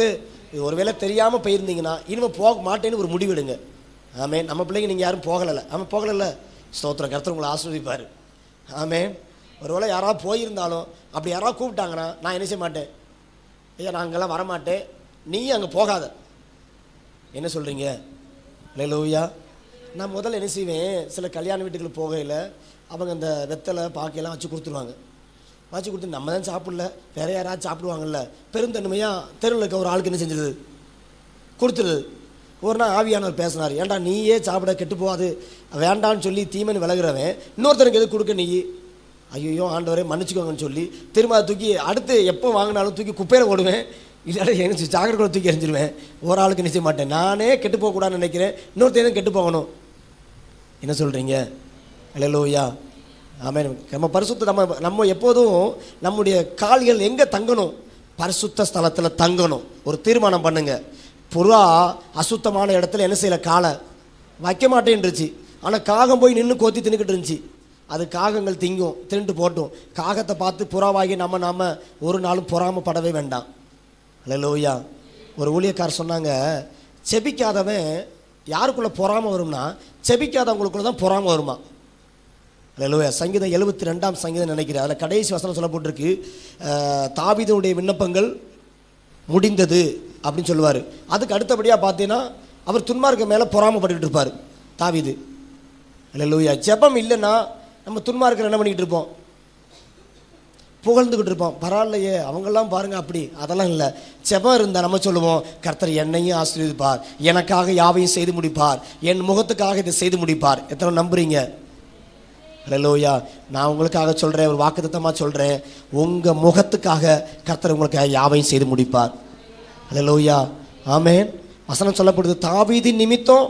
இது ஒருவேளை தெரியாமல் போயிருந்தீங்கன்னா இனிமேல் போக மாட்டேன்னு ஒரு முடிவெடுங்க ஆமே நம்ம பிள்ளைங்க நீங்கள் யாரும் போகலை ஆமாம் போகலைல்ல ஸ்தோத்திரம் கருத்தர் உங்களை ஆஸ்வதிப்பார் ஆமே ஒருவேளை யாராவது போயிருந்தாலும் அப்படி யாராவது கூப்பிட்டாங்கன்னா நான் என்ன செய்ய மாட்டேன் ஐயா நான் அங்கெல்லாம் வரமாட்டேன் நீ அங்கே போகாத என்ன சொல்கிறீங்க லூயா நான் முதல்ல என்ன செய்வேன் சில கல்யாண வீட்டுக்கு போகையில் அவங்க அந்த வெத்தலை பாக்கையெல்லாம் வச்சு கொடுத்துருவாங்க வச்சு கொடுத்து நம்ம தான் சாப்பிடல வேற யாராவது சாப்பிடுவாங்கல்ல பெருந்தன்மையாக தெருவில் இருக்க ஒரு ஆளுக்கு என்ன செஞ்சிருது கொடுத்துருது ஒரு நாள் ஆவியானவர் பேசினார் ஏன்டா நீயே சாப்பிட கெட்டு போகாது வேண்டான்னு சொல்லி தீமன் விலகுறவன் இன்னொருத்தருக்கு எது கொடுக்க நீ ஐயோ ஆண்டவரே மன்னிச்சுக்கோங்கன்னு சொல்லி திரும்ப அதை தூக்கி அடுத்து எப்போ வாங்கினாலும் தூக்கி குப்பையில் ஓடுவேன் இல்லாட்டி எங்க சாக்கடை கூட தூக்கி எறிஞ்சிருவேன் ஒரு ஆளுக்கு நிச்சய மாட்டேன் நானே கெட்டு போகக்கூடாதுன்னு நினைக்கிறேன் இன்னொருத்தையும் கெட்டு போகணும் என்ன சொல்கிறீங்க அல்லையா ஆமென் நம்ம பரிசுத்த நம்ம நம்ம எப்போதும் நம்முடைய கால்கள் எங்கே தங்கணும் பரிசுத்த ஸ்தலத்தில் தங்கணும் ஒரு தீர்மானம் பண்ணுங்க புறா அசுத்தமான இடத்துல என்ன செய்யல காலை வைக்க மாட்டேன்ருச்சு ஆனால் காகம் போய் நின்று கோத்தி தின்னுக்கிட்டு இருந்துச்சு அது காகங்கள் திங்கும் தின்னுட்டு போட்டும் காகத்தை பார்த்து புறாவாகி நம்ம நாம ஒரு நாளும் பொறாமப்படவே வேண்டாம் அல்லையா ஒரு ஊழியக்கார் சொன்னாங்க செபிக்காதவன் யாருக்குள்ள பொறாம வரும்னா செபிக்காதவங்களுக்குள்ள தான் பொறாம வருமா அல்லையா சங்கீதம் எழுபத்தி ரெண்டாம் சங்கீதம் நினைக்கிறேன் அதில் கடைசி வசனம் சொல்லப்பட்டிருக்கு அஹ், தாவீதுடைய விண்ணப்பங்கள் முடிந்தது அப்படின்னு சொல்லுவார் அதுக்கு அடுத்தபடியாக பார்த்தீங்கன்னா அவர் துன்மார்க்க மேலே பொறாமப்பட்டுக்கிட்டு இருப்பார் தாவீது அல்லையா ஜெபம் இல்லைன்னா நம்ம துன்மார்க்கர் என்ன பண்ணிக்கிட்டு இருப்போம் புகழ்ந்துக்கிட்டு இருப்போம் பரவாயில்லையே அவங்கெல்லாம் பாருங்க அப்படி அதெல்லாம் இல்லை செபம் இருந்தால் நம்ம சொல்லுவோம் கர்த்தர் என்னையும் ஆசீர்வதிப்பார் எனக்காக யாவையும் செய்து முடிப்பார் என் முகத்துக்காக இதை செய்து முடிப்பார் எத்தனை நம்புறீங்க ஹலோயா நான் உங்களுக்காக சொல்கிறேன் ஒரு வாக்குத்தத்தமாக சொல்கிறேன் உங்கள் முகத்துக்காக கர்த்தர் உங்களுக்கு யாவையும் செய்து முடிப்பார் ஹலோயா ஆமென் வசனம் சொல்லப்படுது தாவீதி நிமித்தம்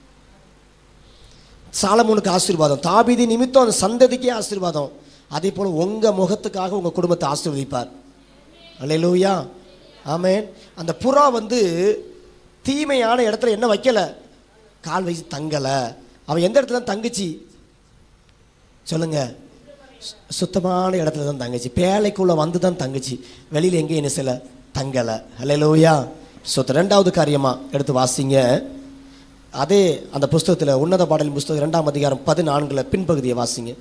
சாலமோனுக்கு ஆசீர்வாதம் தாபீதி நிமித்தம் அந்த சந்ததிக்கே ஆசீர்வாதம் அதே போல் உங்கள் முகத்துக்காக உங்கள் குடும்பத்தை ஆசீர்வதிப்பார் அல்லேலூயா ஆமென் அந்த புறா வந்து தீமையான இடத்துல என்ன வைக்கல கால் வச்சு தங்கலை அவன் எந்த இடத்துல தான் தங்குச்சு சொல்லுங்க சு- சுத்தமான இடத்துல தான் தங்குச்சு பேழைக்குள்ள வந்து தான் தங்குச்சு வெளியில் எங்கேயும் என்ன செய்யல தங்கலை அல்லேலூயா சொத்து ரெண்டாவது காரியமா எடுத்து வாசிங்க அதே அந்த புஸ்தகத்தில் உன்னத பாடலின் புஸ்தகம் இரண்டாம் அதிகாரம் பதினான்குல பின்பகுதியை வாசிங்க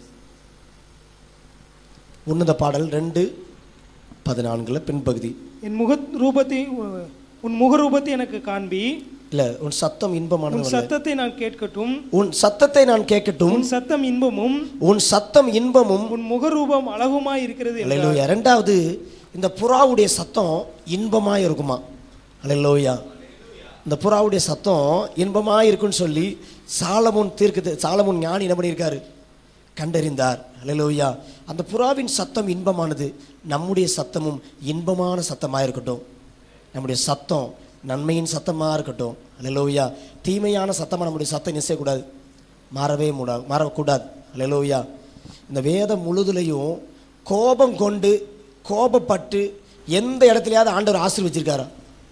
உன்னத பாடல் ரெண்டு பதினான்குல பின்பகுதி என் முக ரூபத்தை உ- உன் முக ரூபத்தை எனக்கு காண்பி இல்ல உன் சத்தம் உன் இன்பமானது சத்தத்தை நான் கேட்கட்டும் உன் சத்தத்தை நான் கேட்கட்டும் உன் சத்தம் இன்பமும் உன் சத்தம் இன்பமும் உன் முகரூபம் அழகுமாய் இருக்கிறது என்றார். அல்லேலூயா ரெண்டாவது இந்த புறாவுடைய சத்தம் இன்பமா இருக்குமா அல்லேலூயா இந்த புறாவுடைய சத்தம் இன்பமா இருக்குன்னு சொல்லி சாலமோன் தீர்க்கு சாலமோன் ஞானி என்ன பண்ணியிருக்காரு கண்டறிந்தார் அல்லேலூயா அந்த புறாவின் சத்தம் இன்பமானது நம்முடைய சத்தமும் இன்பமான சத்தமாக இருக்கட்டும் நம்முடைய சத்தம் நன்மையின் சத்தமாக இருக்கட்டும் அல்லேலூயா தீமையான சத்தமாக நம்முடைய சத்தம் என்ன செய்யக்கூடாது மாறவே மூடா மாறக்கூடாது அல்லேலூயா இந்த வேதம் முழுதுலையும் கோபம் கொண்டு கோபப்பட்டு எந்த இடத்துலையாவது ஆண்டவர் ஆசீர்வச்சிருக்காரா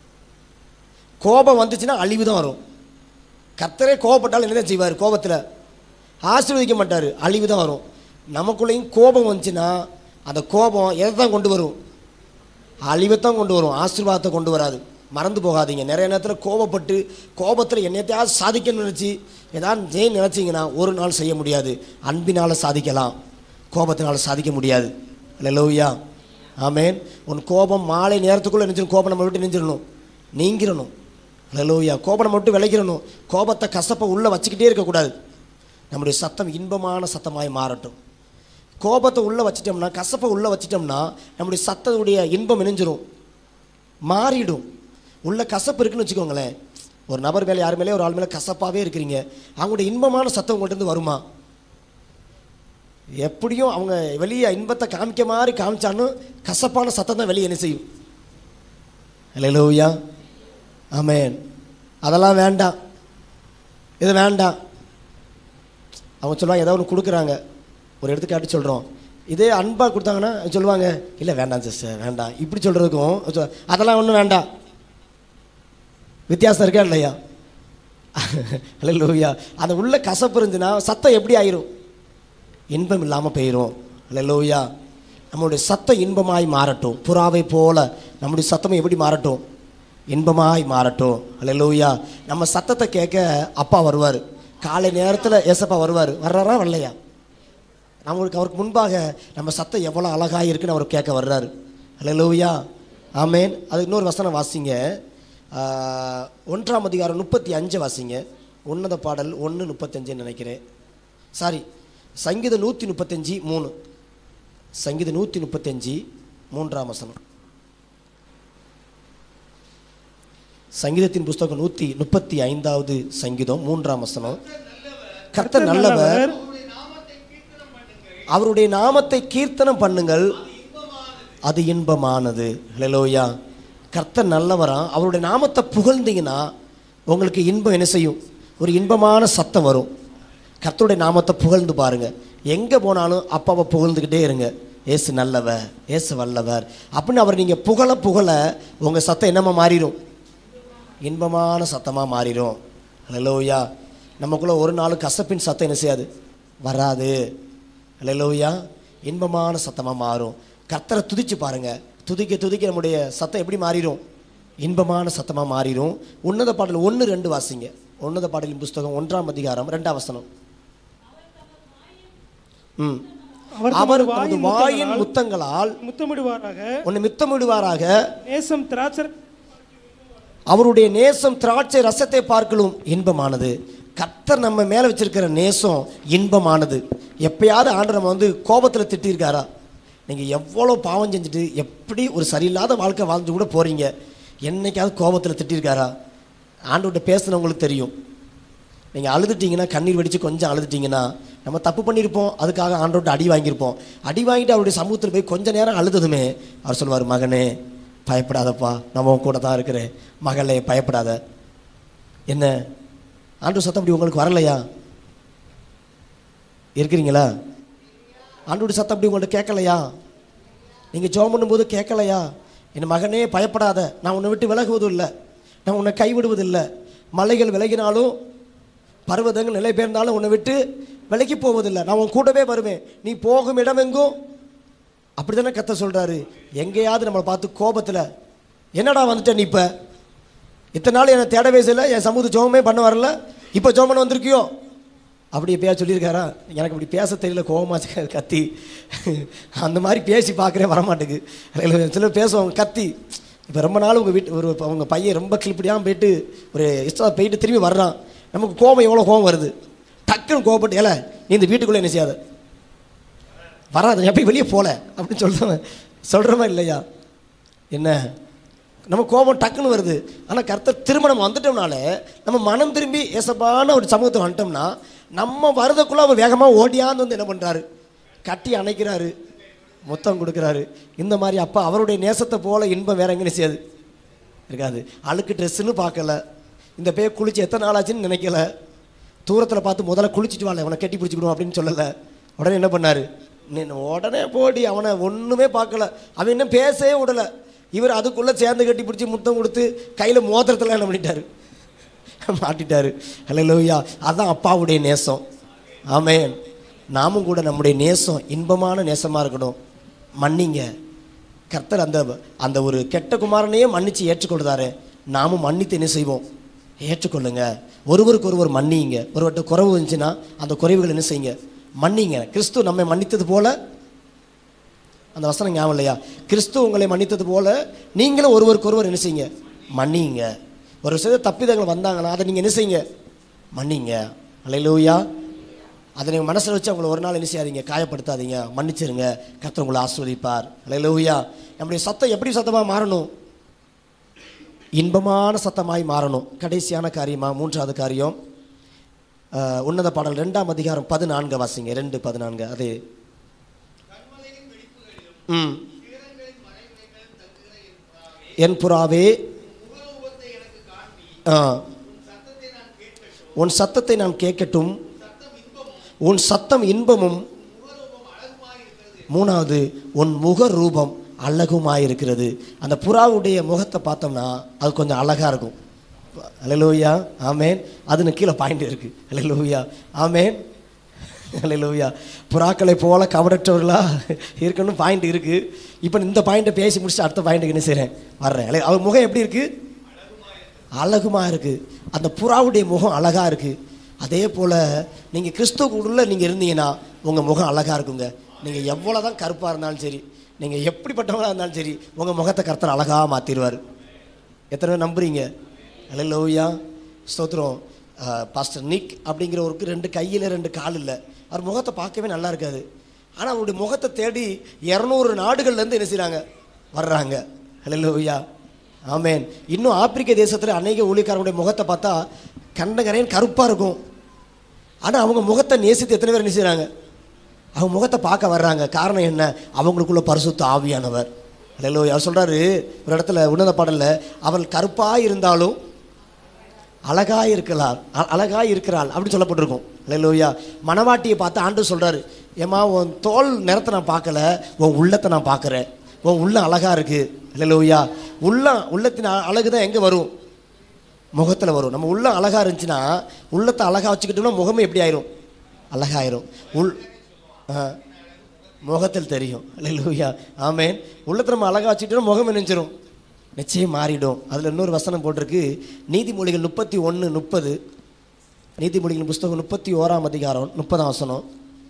கோபம் வந்துச்சுன்னா அழிவு தான் வரும் கர்த்தரே கோபப்பட்டாலும் என்னதான் செய்வார் கோபத்தில் ஆசீர்வதிக்க மாட்டார் அழிவு தான் வரும் நமக்குள்ளேயும் கோபம் வந்துச்சுன்னா அந்த கோபம் எதை தான் கொண்டு வரும் அழிவைத்தான் கொண்டு வரும் ஆசீர்வாதத்தை கொண்டு வராது மறந்து போகாதீங்க நிறைய நேரத்தில் கோபப்பட்டு கோபத்தில் என்னத்தையாவது சாதிக்கணும்னு நினச்சி ஏதாவது ஜெயின் நினச்சிங்கன்னா ஒரு நாள் செய்ய முடியாது அன்பினால் சாதிக்கலாம் கோபத்தினால் சாதிக்க முடியாது லோவியா ஆமேன் உன் கோபம் மாலை நேரத்துக்குள்ளே நினைச்சிடும் கோபம் நம்ம விட்டு நெஞ்சிடணும் நீங்கிடணும் லோவியா கோபம் நம்ம விட்டு விளைக்கிறணும் கோபத்தை கசப்பை உள்ளே வச்சுக்கிட்டே இருக்கக்கூடாது நம்முடைய சத்தம் இன்பமான சத்தமாய் மாறட்டும் கோபத்தை உள்ளே வச்சிட்டோம்னா கசப்பை உள்ளே வச்சிட்டோம்னா நம்முடைய சத்தத்துடைய இன்பம் இணைஞ்சிரும் மாறிடும் உள்ள கசப்பு இருக்குன்னு வச்சுக்கோங்களேன் ஒரு நபர் மேலே யார் மேலே ஒரு ஆள் மேலே கசப்பாகவே இருக்கிறீங்க அவங்களுடைய இன்பமான சத்தம் உங்கள்ட்ட இருந்து வருமா எப்படியும் அவங்க வெளியே இன்பத்தை காமிக்க மாதிரி காமிச்சாலும் கசப்பான சத்தம் தான் வெளியே என்ன செய்யும் ஹalleluya ஆமென் அதெல்லாம் வேண்டாம் இது வேண்டாம் அவங்க சொல்லுவாங்க ஏதாவது ஒன்று கொடுக்குறாங்க ஒரு எடுத்துக்காட்டு சொல்கிறோம் இதே அன்பாக கொடுத்தாங்கன்னா சொல்லுவாங்க இல்லை வேண்டாம் சிஸ்டர் வேண்டாம் இப்படி சொல்கிறதுக்கும் சொ- அதெல்லாம் ஒன்றும் வேண்டாம் வித்தியாசம் இருக்கா இல்லையா அல்லேலூயா அந்த உள்ள கசப்பு இருந்துச்சுன்னா சத்தம் எப்படி ஆயிரும் இன்பம் இல்லாமல் போயிடும் அல்லேலூயா நம்மளுடைய சத்தம் இன்பமாய் மாறட்டும் புறாவை போல நம்முடைய சத்தம் எப்படி மாறட்டும் இன்பமாய் மாறட்டும் அல்லேலூயா நம்ம சத்தத்தை கேட்க அப்பா வருவார் காலை நேரத்தில் ஏசப்பா வருவார் வர்றாரா வரலையா நம்மளுக்கு அவருக்கு முன்பாக நம்ம சத்தம் எவ்வளோ அழகாக இருக்குன்னு அவர் கேட்க வர்றாரு அல்லேலூயா ஆமேன் அது இன்னொரு வசனம் வாசிங்க ஆ, ஒன்றாம் அதிகாரம் முப்பத்தி அஞ்சு வாசிங்க உன்னத பாடல் ஒன்று முப்பத்தஞ்சுன்னு நினைக்கிறேன் சாரி சங்கீதம் நூற்றி முப்பத்தஞ்சு மூணு சங்கீதம் நூற்றி முப்பத்தஞ்சு மூன்றாம் வசனம் சங்கீதத்தின் புஸ்தகம் நூற்றி முப்பத்தி ஐந்தாவது சங்கீதம் மூன்றாம் வசனம் கர்த்தர் நல்லவர் அவருடைய நாமத்தை கீர்த்தனம் பண்ணுங்கள் அது இன்பமானது ஹalleluya கர்த்தர் நல்லவரா அவருடைய நாமத்தை புகழ்ந்தீங்கன்னா உங்களுக்கு இன்பம் என்ன செய்யும் ஒரு இன்பமான சத்தம் வரும் கர்த்தருடைய நாமத்தை புகழ்ந்து பாருங்க எங்கே போனாலும் அப்பாவை புகழ்ந்துக்கிட்டே இருங்க ஏசு நல்லவர் ஏசு வல்லவர் அப்படின்னு அவர் நீங்கள் புகழ புகழ உங்கள் சத்தம் என்னமா மாறிடும் இன்பமான சத்தமாக மாறிடும் ஹalleluya நமக்குள்ள ஒரு நாள் கசப்பின் சத்தம் என்ன செய்யாது வராது ஹalleluya இன்பமான சத்தமாக மாறும் கர்த்தரை துதிச்சு பாருங்க துதிக்க துதிக்க நம்முடைய சத்தம் எப்படி மாறிடும் இன்பமான சத்தமாக மாறிடும் உன்னத பாடல் ஒன்று ரெண்டு வாசிங்க உன்னத பாடலின் புஸ்தகம் ஒன்றாம் அதிகாரம் ரெண்டாம் வசனம் ம் அவர் அவர் தமது தமது வாயின் வாயின் முத்தங்களால் முத்தங்களால் முத்தமிடுவாராக உன்னை மித்தமிடுவாராக நேசம் திராட்சர் அவருடைய நேசம் திராட்சை ரசத்தை பார்க்கலும் இன்பமானது கர்த்தர் நம்ம மேலே வச்சிருக்கிற நேசம் இன்பமானது எப்பயாவது ஆண்டு நம்ம வந்து கோபத்தில் திட்டிருக்காரா நீங்கள் எவ்வளோ பாவம் செஞ்சுட்டு எப்படி ஒரு சரியில்லாத வாழ்க்கை வாழ்ந்து கூட போகிறீங்க என்னைக்காவது கோபத்தில் திட்டிருக்காரா ஆண்டவர்கிட்ட பேசுனவங்களுக்கு தெரியும் நீங்கள் அழுதுட்டீங்கன்னா கண்ணீர் வெடித்து கொஞ்சம் அழுதுட்டீங்கன்னா நம்ம தப்பு பண்ணியிருப்போம் அதுக்காக ஆண்டவர்கிட்ட அடி வாங்கியிருப்போம் அடி வாங்கிட்டு அவருடைய சமூகத்தில் போய் கொஞ்ச நேரம் அழுததுமே அவர் சொல்லுவார் மகனே பயப்படாதப்பா நம்ம உன் கூட தான் இருக்கிறேன் மகளே பயப்படாத என்ன ஆண்டு சத்தம் அப்படி உங்களுக்கு வரலையா இருக்கிறீங்களா ஆண்டோட சத்தம் அப்படி உங்கள்ட்ட கேட்கலையா நீங்கள் ஜெபம் பண்ணும்போது கேட்கலையா என் மகனே பயப்படாத நான் உன்னை விட்டு விலகுவதும் இல்லை நான் உன்னை கைவிடுவதில்லை மலைகள் விலகினாலும் பர்வதங்கள் நிலை பெயர்ந்தாலும் உன்னை விட்டு விலகி போவதில்லை நான் உன் கூடவே வருவேன் நீ போகும் இடமெங்கும் அப்படி தானே கத்த சொல்கிறாரு எங்கேயாவது நம்மளை பார்த்து கோபத்தில் என்னடா வந்துட்ட நீ இப்போ இத்தனை நாள் என்னை தேடவே செய்யல என் சமூக ஜோமே பண்ண வரல இப்போ ஜோம் பண்ண வந்திருக்கியோ அப்படி எப்பயா சொல்லியிருக்காரா எனக்கு அப்படி பேச தெரியல கோவமா கத்தி அந்த மாதிரி பேசி பார்க்குறேன் வரமாட்டேங்குது அதில் சிலர் பேசுவாங்க கத்தி இப்போ ரொம்ப நாள் உங்கள் வீட்டு ஒரு அவங்க பையன் ரொம்ப கிளிப்படியாக போயிட்டு ஒரு இஷ்டம் போயிட்டு திரும்பி வர்றான் நமக்கு கோபம் எவ்வளோ கோபம் வருது டக்குன்னு கோபப்பட்டு ஏல நீ இந்த வீட்டுக்குள்ளே என்ன செய்யாத வராது நீ போய் வெளியே போல அப்படின்னு சொல்கிறவன் சொல்கிறவா இல்லையா என்ன நம்ம கோபம் டக்குன்னு வருது ஆனால் கர்த்தர் திருமணம் வந்துட்டோம்னால நம்ம மனம் திரும்பி ஏசப்பான ஒரு சமூகத்தை வந்துட்டோம்னா நம்ம வரதுக்குள்ளே அவர் வேகமாக ஓடியாந்து வந்து என்ன பண்ணுறாரு கட்டி அணைக்கிறாரு முத்தம் கொடுக்குறாரு இந்த மாதிரி அப்பா அவருடைய நேசத்தை போல இன்பம் வேற எங்கே செய்யாது இருக்காது அழுக்கு ட்ரெஸ்ஸுன்னு பார்க்கல இந்த பேர் குளிச்சு எத்தனை நாள் ஆச்சுன்னு நினைக்கல தூரத்தில் பார்த்து முதல்ல குளிச்சுட்டு வாழ அவனை கட்டி பிடிச்சிக்கணும் அப்படின்னு சொல்லலை உடனே என்ன பண்ணாரு நீ உடனே போடி அவனை ஒன்றுமே பார்க்கல அவன் இன்னும் பேசவே விடலை இவர் அதுக்குள்ளே சேர்ந்து கட்டி பிடிச்சி முத்தம் கொடுத்து கையில் மோதிரத்தில் என்ன பண்ணிட்டாரு மாட்டிட்டாரு ஹalleluya அதான் அப்பாவுடைய நேசம் ஆமென் நாமும் கூட நம்முடைய நேசம் இன்பமான நேசமாக இருக்கணும் மன்னிங்க கர்த்தர் அந்த அந்த ஒரு கெட்ட குமாரனையே மன்னிச்சு ஏற்றுக்கொள்றாரு நாமும் மன்னித்து என்ன செய்வோம் ஏற்றுக்கொள்ளுங்க ஒருவருக்கு ஒருவர் மன்னிங்க ஒருவர்கிட்ட குறைவு இருந்துச்சுன்னா அந்த குறைவுகள் என்ன செய்யுங்க மன்னிங்க கிறிஸ்து நம்மை மன்னித்தது போல அந்த வசனம் ஞாபகம் இல்லையா கிறிஸ்து உங்களை மன்னித்தது போல நீங்களும் ஒருவருக்கு ஒருவர் என்ன செய்யுங்க மன்னிங்க ஒரு சில தப்பிதங்கள் வந்தாங்கன்னா அதை நீங்கள் என்ன செய்யுங்க மன்னிங்க அல்லையிலூயா அதை நீங்கள் மனசில் வச்சு அவங்கள ஒரு நாள் என்ன செய்யாதீங்க காயப்படுத்தாதீங்க மன்னிச்சிருங்க கர்த்தர் உங்களை ஆஸ்வதிப்பார் அல்லையிலூயா நம்முடைய சத்தம் எப்படி சத்தமாக மாறணும் இன்பமான சத்தமாய் மாறணும் கடைசியான காரியமா மூன்றாவது காரியம் அஹ், உன்னத பாடல் ரெண்டாம் அதிகாரம் பதினான்கு வாசிங்க ரெண்டு பதினான்கு அது ம் என் புறாவே ஆ உன் சத்தத்தை நான் கேட்கட்டும் உன் சத்தம் இன்பமும் மூணாவது உன் முக ரூபம் அழகுமாயிருக்கிறது அந்த புறாவுடைய முகத்தை பார்த்தோம்னா அது கொஞ்சம் அழகாக இருக்கும் அலையலூயா ஆமேன் அதுன்னு கீழே பாயிண்ட் இருக்கு அலையலூயா ஆமேன் அலையலூயா புறாக்களை போல கவடற்றவர்களா இருக்கணும் பாயிண்ட் இருக்கு இப்போ இந்த பாயிண்ட்டை பேசி முடிச்சுட்டு அடுத்த பாயிண்ட்டுக்கு என்ன செய்கிறேன் வர்றேன் அல்ல அவர் முகம் எப்படி இருக்கு அழகுமா இருக்கு அந்த புறாவுடைய முகம் அழகா இருக்கு அதே போல நீங்க கிறிஸ்துவுக்குள்ள நீங்க இருந்தீங்கன்னா உங்க முகம் அழகா இருக்குங்க நீங்க எவ்வளவுதான் கருப்பா இருந்தாலும் சரி நீங்க எப்படிப்பட்டவங்களா இருந்தாலும் சரி உங்க முகத்தை கர்த்தர் அழகா மாத்திடுவார் எத்தனை பேர் நம்புறீங்க ஹalleluya ஸ்தோத்திரம் அஹ், பாஸ்டர் நிக் அப்படிங்கிறவருக்கு ரெண்டு கையில் ரெண்டு கால் இல்லை அவர் முகத்தை பார்க்கவே நல்லா இருக்காது ஆனால் அவருடைய முகத்தை தேடி இரநூறு நாடுகள்லேருந்து என்ன செய்கிறாங்க வர்றாங்க ஹalleluya ஆமென் இன்னும் ஆப்பிரிக்க தேசத்தில் அநேக ஊழியக்காரங்களுடைய முகத்தை பார்த்தா கண்டகரையன் கருப்பாக இருக்கும் ஆனால் அவங்க முகத்தை நேசித்து எத்தனை பேர் என்ன செய்கிறாங்க அவங்க முகத்தை பார்க்க வர்றாங்க காரணம் என்ன அவங்களுக்குள்ள பரிசுத்த ஆவியானவர் ஹலோ அவர் சொல்றாரு ஒரு இடத்துல உன்னத பாடல்ல அவள் கருப்பாக இருந்தாலும் அழகா இருக்கலாம் அ- அழகா இருக்கிறாள் அப்படின்னு சொல்லப்பட்டிருக்கும் ஹalleluya மணவாட்டியை பார்த்து ஆண்டு சொல்றாரு ஏம்மா உன் தோல் நிறத்தை நான் பார்க்கல உன் உள்ளத்தை நான் பார்க்குறேன் உன் உள்ளம் அழகா இருக்கு ஹalleluya உள்ளம் உள்ளத்தின் அ- அழகு தான் எங்கே வரும் முகத்தில் வரும் நம்ம உள்ளம் அழகா இருந்துச்சுன்னா உள்ளத்தை அழகா வச்சுக்கிட்டோம்னா முகமே எப்படி ஆயிரும் அழகாயிரும் உள் ஆ, முகத்தில் தெரியும் அல்லேலூயா ஆமென் உள்ளத்தை நம்ம அழகா வச்சுக்கிட்டோம் முகம் நினைச்சிரும் நிச்சயம் மாறிடும் அதில் இன்னொரு வசனம் போட்டிருக்கு நீதிமொழிகள் முப்பத்தி ஒன்று முப்பது நீதிமொழிகள் புஸ்தகம் முப்பத்தி ஓராம் அதிகாரம் முப்பதாம் வசனம்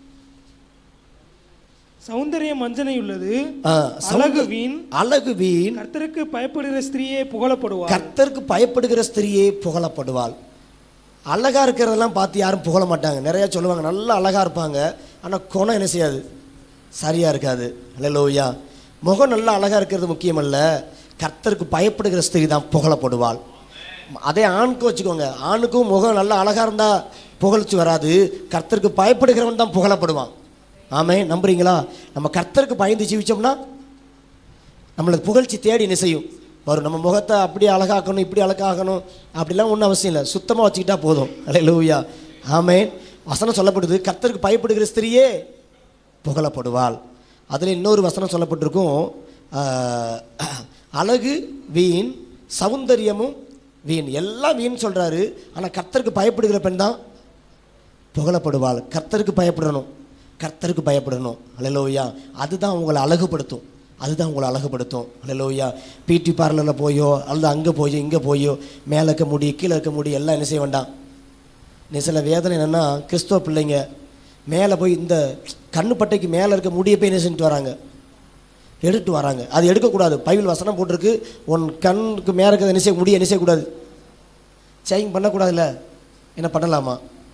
சௌந்தரியம் வஞ்சனை உள்ளது ஆ, அழகு வீண் அழகு வீண் கர்த்தருக்கு பயப்படுகிற ஸ்திரீயே புகழப்படுவார் கர்த்தருக்கு பயப்படுகிற ஸ்திரியே புகழப்படுவாள் அழகா இருக்கிறதெல்லாம் பார்த்து யாரும் புகழ மாட்டாங்க நிறைய சொல்லுவாங்க நல்லா அழகா இருப்பாங்க ஆனால் குணம் என்ன செய்யாது சரியா இருக்காது அல்லையா முகம் நல்லா அழகா இருக்கிறது முக்கியமல்ல கர்த்தருக்கு பயப்படுகிற ஸ்திரீ தான் புகழப்படுவாள் அதே ஆணுக்கும் வச்சுக்கோங்க ஆணுக்கும் முகம் நல்லா அழகா இருந்தா புகழ்ச்சி வராது கர்த்தருக்கு பயப்படுகிறவன் தான் புகழப்படுவான் ஆமே நம்புறீங்களா நம்ம கர்த்தருக்கு பயந்து ஜீவிச்சோம்னா நம்மளுக்கு புகழ்ச்சி தேடி என்ன செய்யும் வரும் நம்ம முகத்தை அப்படி அழகாக்கணும் இப்படி அழகாக்கணும் அப்படிலாம் ஒன்றும் அவசியம் இல்லை சுத்தமாக வச்சுக்கிட்டா போதும் அல்ல லூயா ஆமேன் வசனம் சொல்லப்படுது கர்த்தருக்கு பயப்படுகிற ஸ்திரியே புகழப்படுவாள் அதில் இன்னொரு வசனம் சொல்லப்பட்டிருக்கும் ஆஹ், அழகு வீண் சௌந்தரியமும் வீண் எல்லாம் வீண் சொல்கிறாரு ஆனால் கர்த்தருக்கு பயப்படுகிற பெண் தான் புகழப்படுவாள் கர்த்தருக்கு பயப்படணும் கர்த்தருக்கு பயப்படணும் அல்லையா அதுதான் உங்களை அழகுபடுத்தும் அதுதான் உங்களை அழகுபடுத்தும் அல்லையா பிடி பார்லரில் போயோ அல்லது அங்கே போயோ இங்கே போயோ மேலே இருக்க முடி கீழே இருக்க முடி எல்லாம் என்ன செய்ய வேண்டாம் நீ சில வேதனை என்னென்னா கிறிஸ்துவ பிள்ளைங்க மேலே போய் இந்த கண்ணு பட்டைக்கு மேலே இருக்க முடியை போய் என்ன செஞ்சுட்டு வராங்க எடுத்து வராங்க அது எடுக்கக்கூடாது பைபிள் வசனம் போட்டிருக்கு உன் கண்ணுக்கு மேலே இருக்கிறத என்ன செய்ய முடிய என்ன செய்யக்கூடாது சேஞ்ச் பண்ணக்கூடாதுல்ல என்ன பண்ணலாமா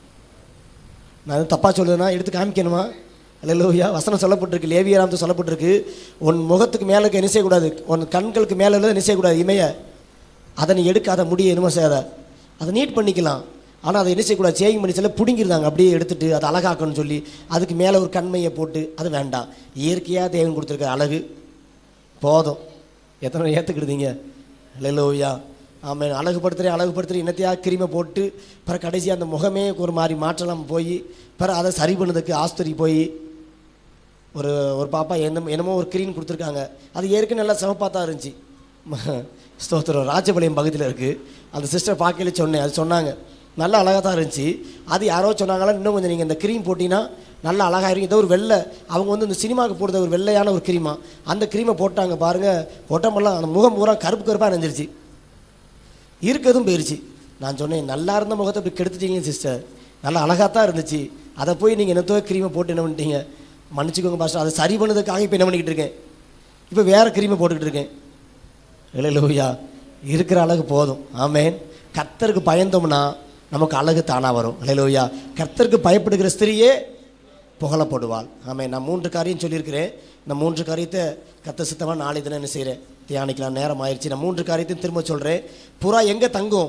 நான் எதுவும் தப்பாக சொல்லுதுன்னா எடுத்து காமிக்கணுமா அல்லையா வசனம் சொல்லப்பட்டிருக்கு லேவியராமத்து சொல்லப்பட்டிருக்கு உன் முகத்துக்கு மேலே இருக்க என்ன செய்யக்கூடாது உன் கண்களுக்கு மேலே உள்ளதை என்ன செய்யக்கூடாது இமைய அதை நீ எடுக்காத முடிய என்னமோ செய்யாத அதை நீட் பண்ணிக்கலாம் ஆனால் அதை என்ன செய்யக்கூடாது சேவிங் பண்ணி சொல்ல பிடுங்கிருந்தாங்க அப்படியே எடுத்துட்டு அதை அழகாக்கணும்னு சொல்லி அதுக்கு மேலே ஒரு கண்மையை போட்டு அது வேண்டாம் இயற்கையாக தேவன் கொடுத்துருக்க அழகு போதும் எத்தனை ஏற்றுக்கிடுதீங்க லெலோயா ஆமாம் அழகுபடுத்துகிறேன் அழகுபடுத்துகிறேன் என்னத்தையாக கிருமி போட்டு பிறகு கடைசி அந்த முகமே ஒரு மாதிரி மாற்றலாம் போய் பிறகு அதை சரி பண்ணதுக்கு ஆஸ்பத்திரி போய் ஒரு ஒரு பாப்பா என்ன என்னமோ ஒரு கிரீன் கொடுத்துருக்காங்க அது ஏற்கனவே நல்லா சிவப்பாக தான் இருந்துச்சு ம- ஸ்தோத்திரம் ராஜபாளையம் பகுதியில் இருக்குது அந்த சிஸ்டர் பார்க்கல சொன்னேன் அது சொன்னாங்க நல்லா அழகாக தான் இருந்துச்சு அது யாரோ சொன்னாங்களா இன்னும் கொஞ்சம் நீங்கள் இந்த க்ரீம் போட்டிங்கன்னா நல்லா அழகாக இருக்கும் ஏதோ ஒரு வெள்ளை அவங்க வந்து இந்த சினிமாவுக்கு போடுறது ஒரு வெள்ளையான ஒரு க்ரீமா அந்த க்ரீமை போட்டாங்க பாருங்கள் போட்டமெல்லாம் அந்த முகம் பூரா கருப்பு கருப்பாக நினைஞ்சிருச்சு இருக்கிறதும் போயிருச்சு நான் சொன்னேன் நல்லா இருந்த முகத்தை இப்படி கெடுத்துட்டீங்க சிஸ்டர் நல்லா அழகாக தான் இருந்துச்சு அதை போய் நீங்கள் என்னத்தோ க்ரீமை போட்டு என்ன பண்ணிட்டீங்க மன்னிச்சுக்கோங்க பாஸ்டர் அதை சரி பண்ணதுக்காக இப்போ என்ன பண்ணிக்கிட்டு இருக்கேன் இப்போ வேறு க்ரீமை போட்டுக்கிட்டு இருக்கேன் இல்லையா இருக்கிற அழகு போதும் ஆமேன் கர்த்தருக்கு பயந்தோம்னா நமக்கு அழகு தானாக வரும் இல்லையா கர்த்தருக்கு பயப்படுகிற ஸ்திரியே புகழப்படுவாள் ஆமாம் நான் மூன்று காரியம் சொல்லியிருக்கிறேன் இந்த மூன்று காரியத்தை கத்த சித்தமாக நாளை தினம் என்ன செய்கிறேன் தியானிக்கலாம் நேரம் ஆயிடுச்சு நான் மூன்று காரியத்தையும் திரும்ப சொல்கிறேன் புறா எங்கே தங்கும்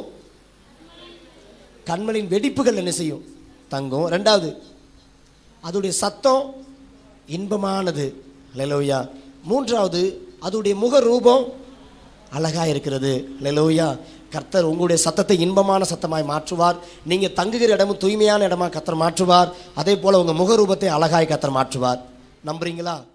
கண்மணின் வெடிப்புகள் என்ன செய்யும் தங்கும் ரெண்டாவது அதோடைய சத்தம் இன்பமானது லெலோயா மூன்றாவது அதோடைய முக ரூபம் அழகா இருக்கிறது லெலோயா கர்த்தர் உங்களுடைய சத்தத்தை இன்பமான சத்தமாய் மாற்றுவார் நீங்க தங்குகிற இடமும் தூய்மையான இடமா கர்த்தர் மாற்றுவார் அதே போல உங்க முக ரூபத்தை அழகாய் கர்த்தர் மாற்றுவார் நம்புறீங்களா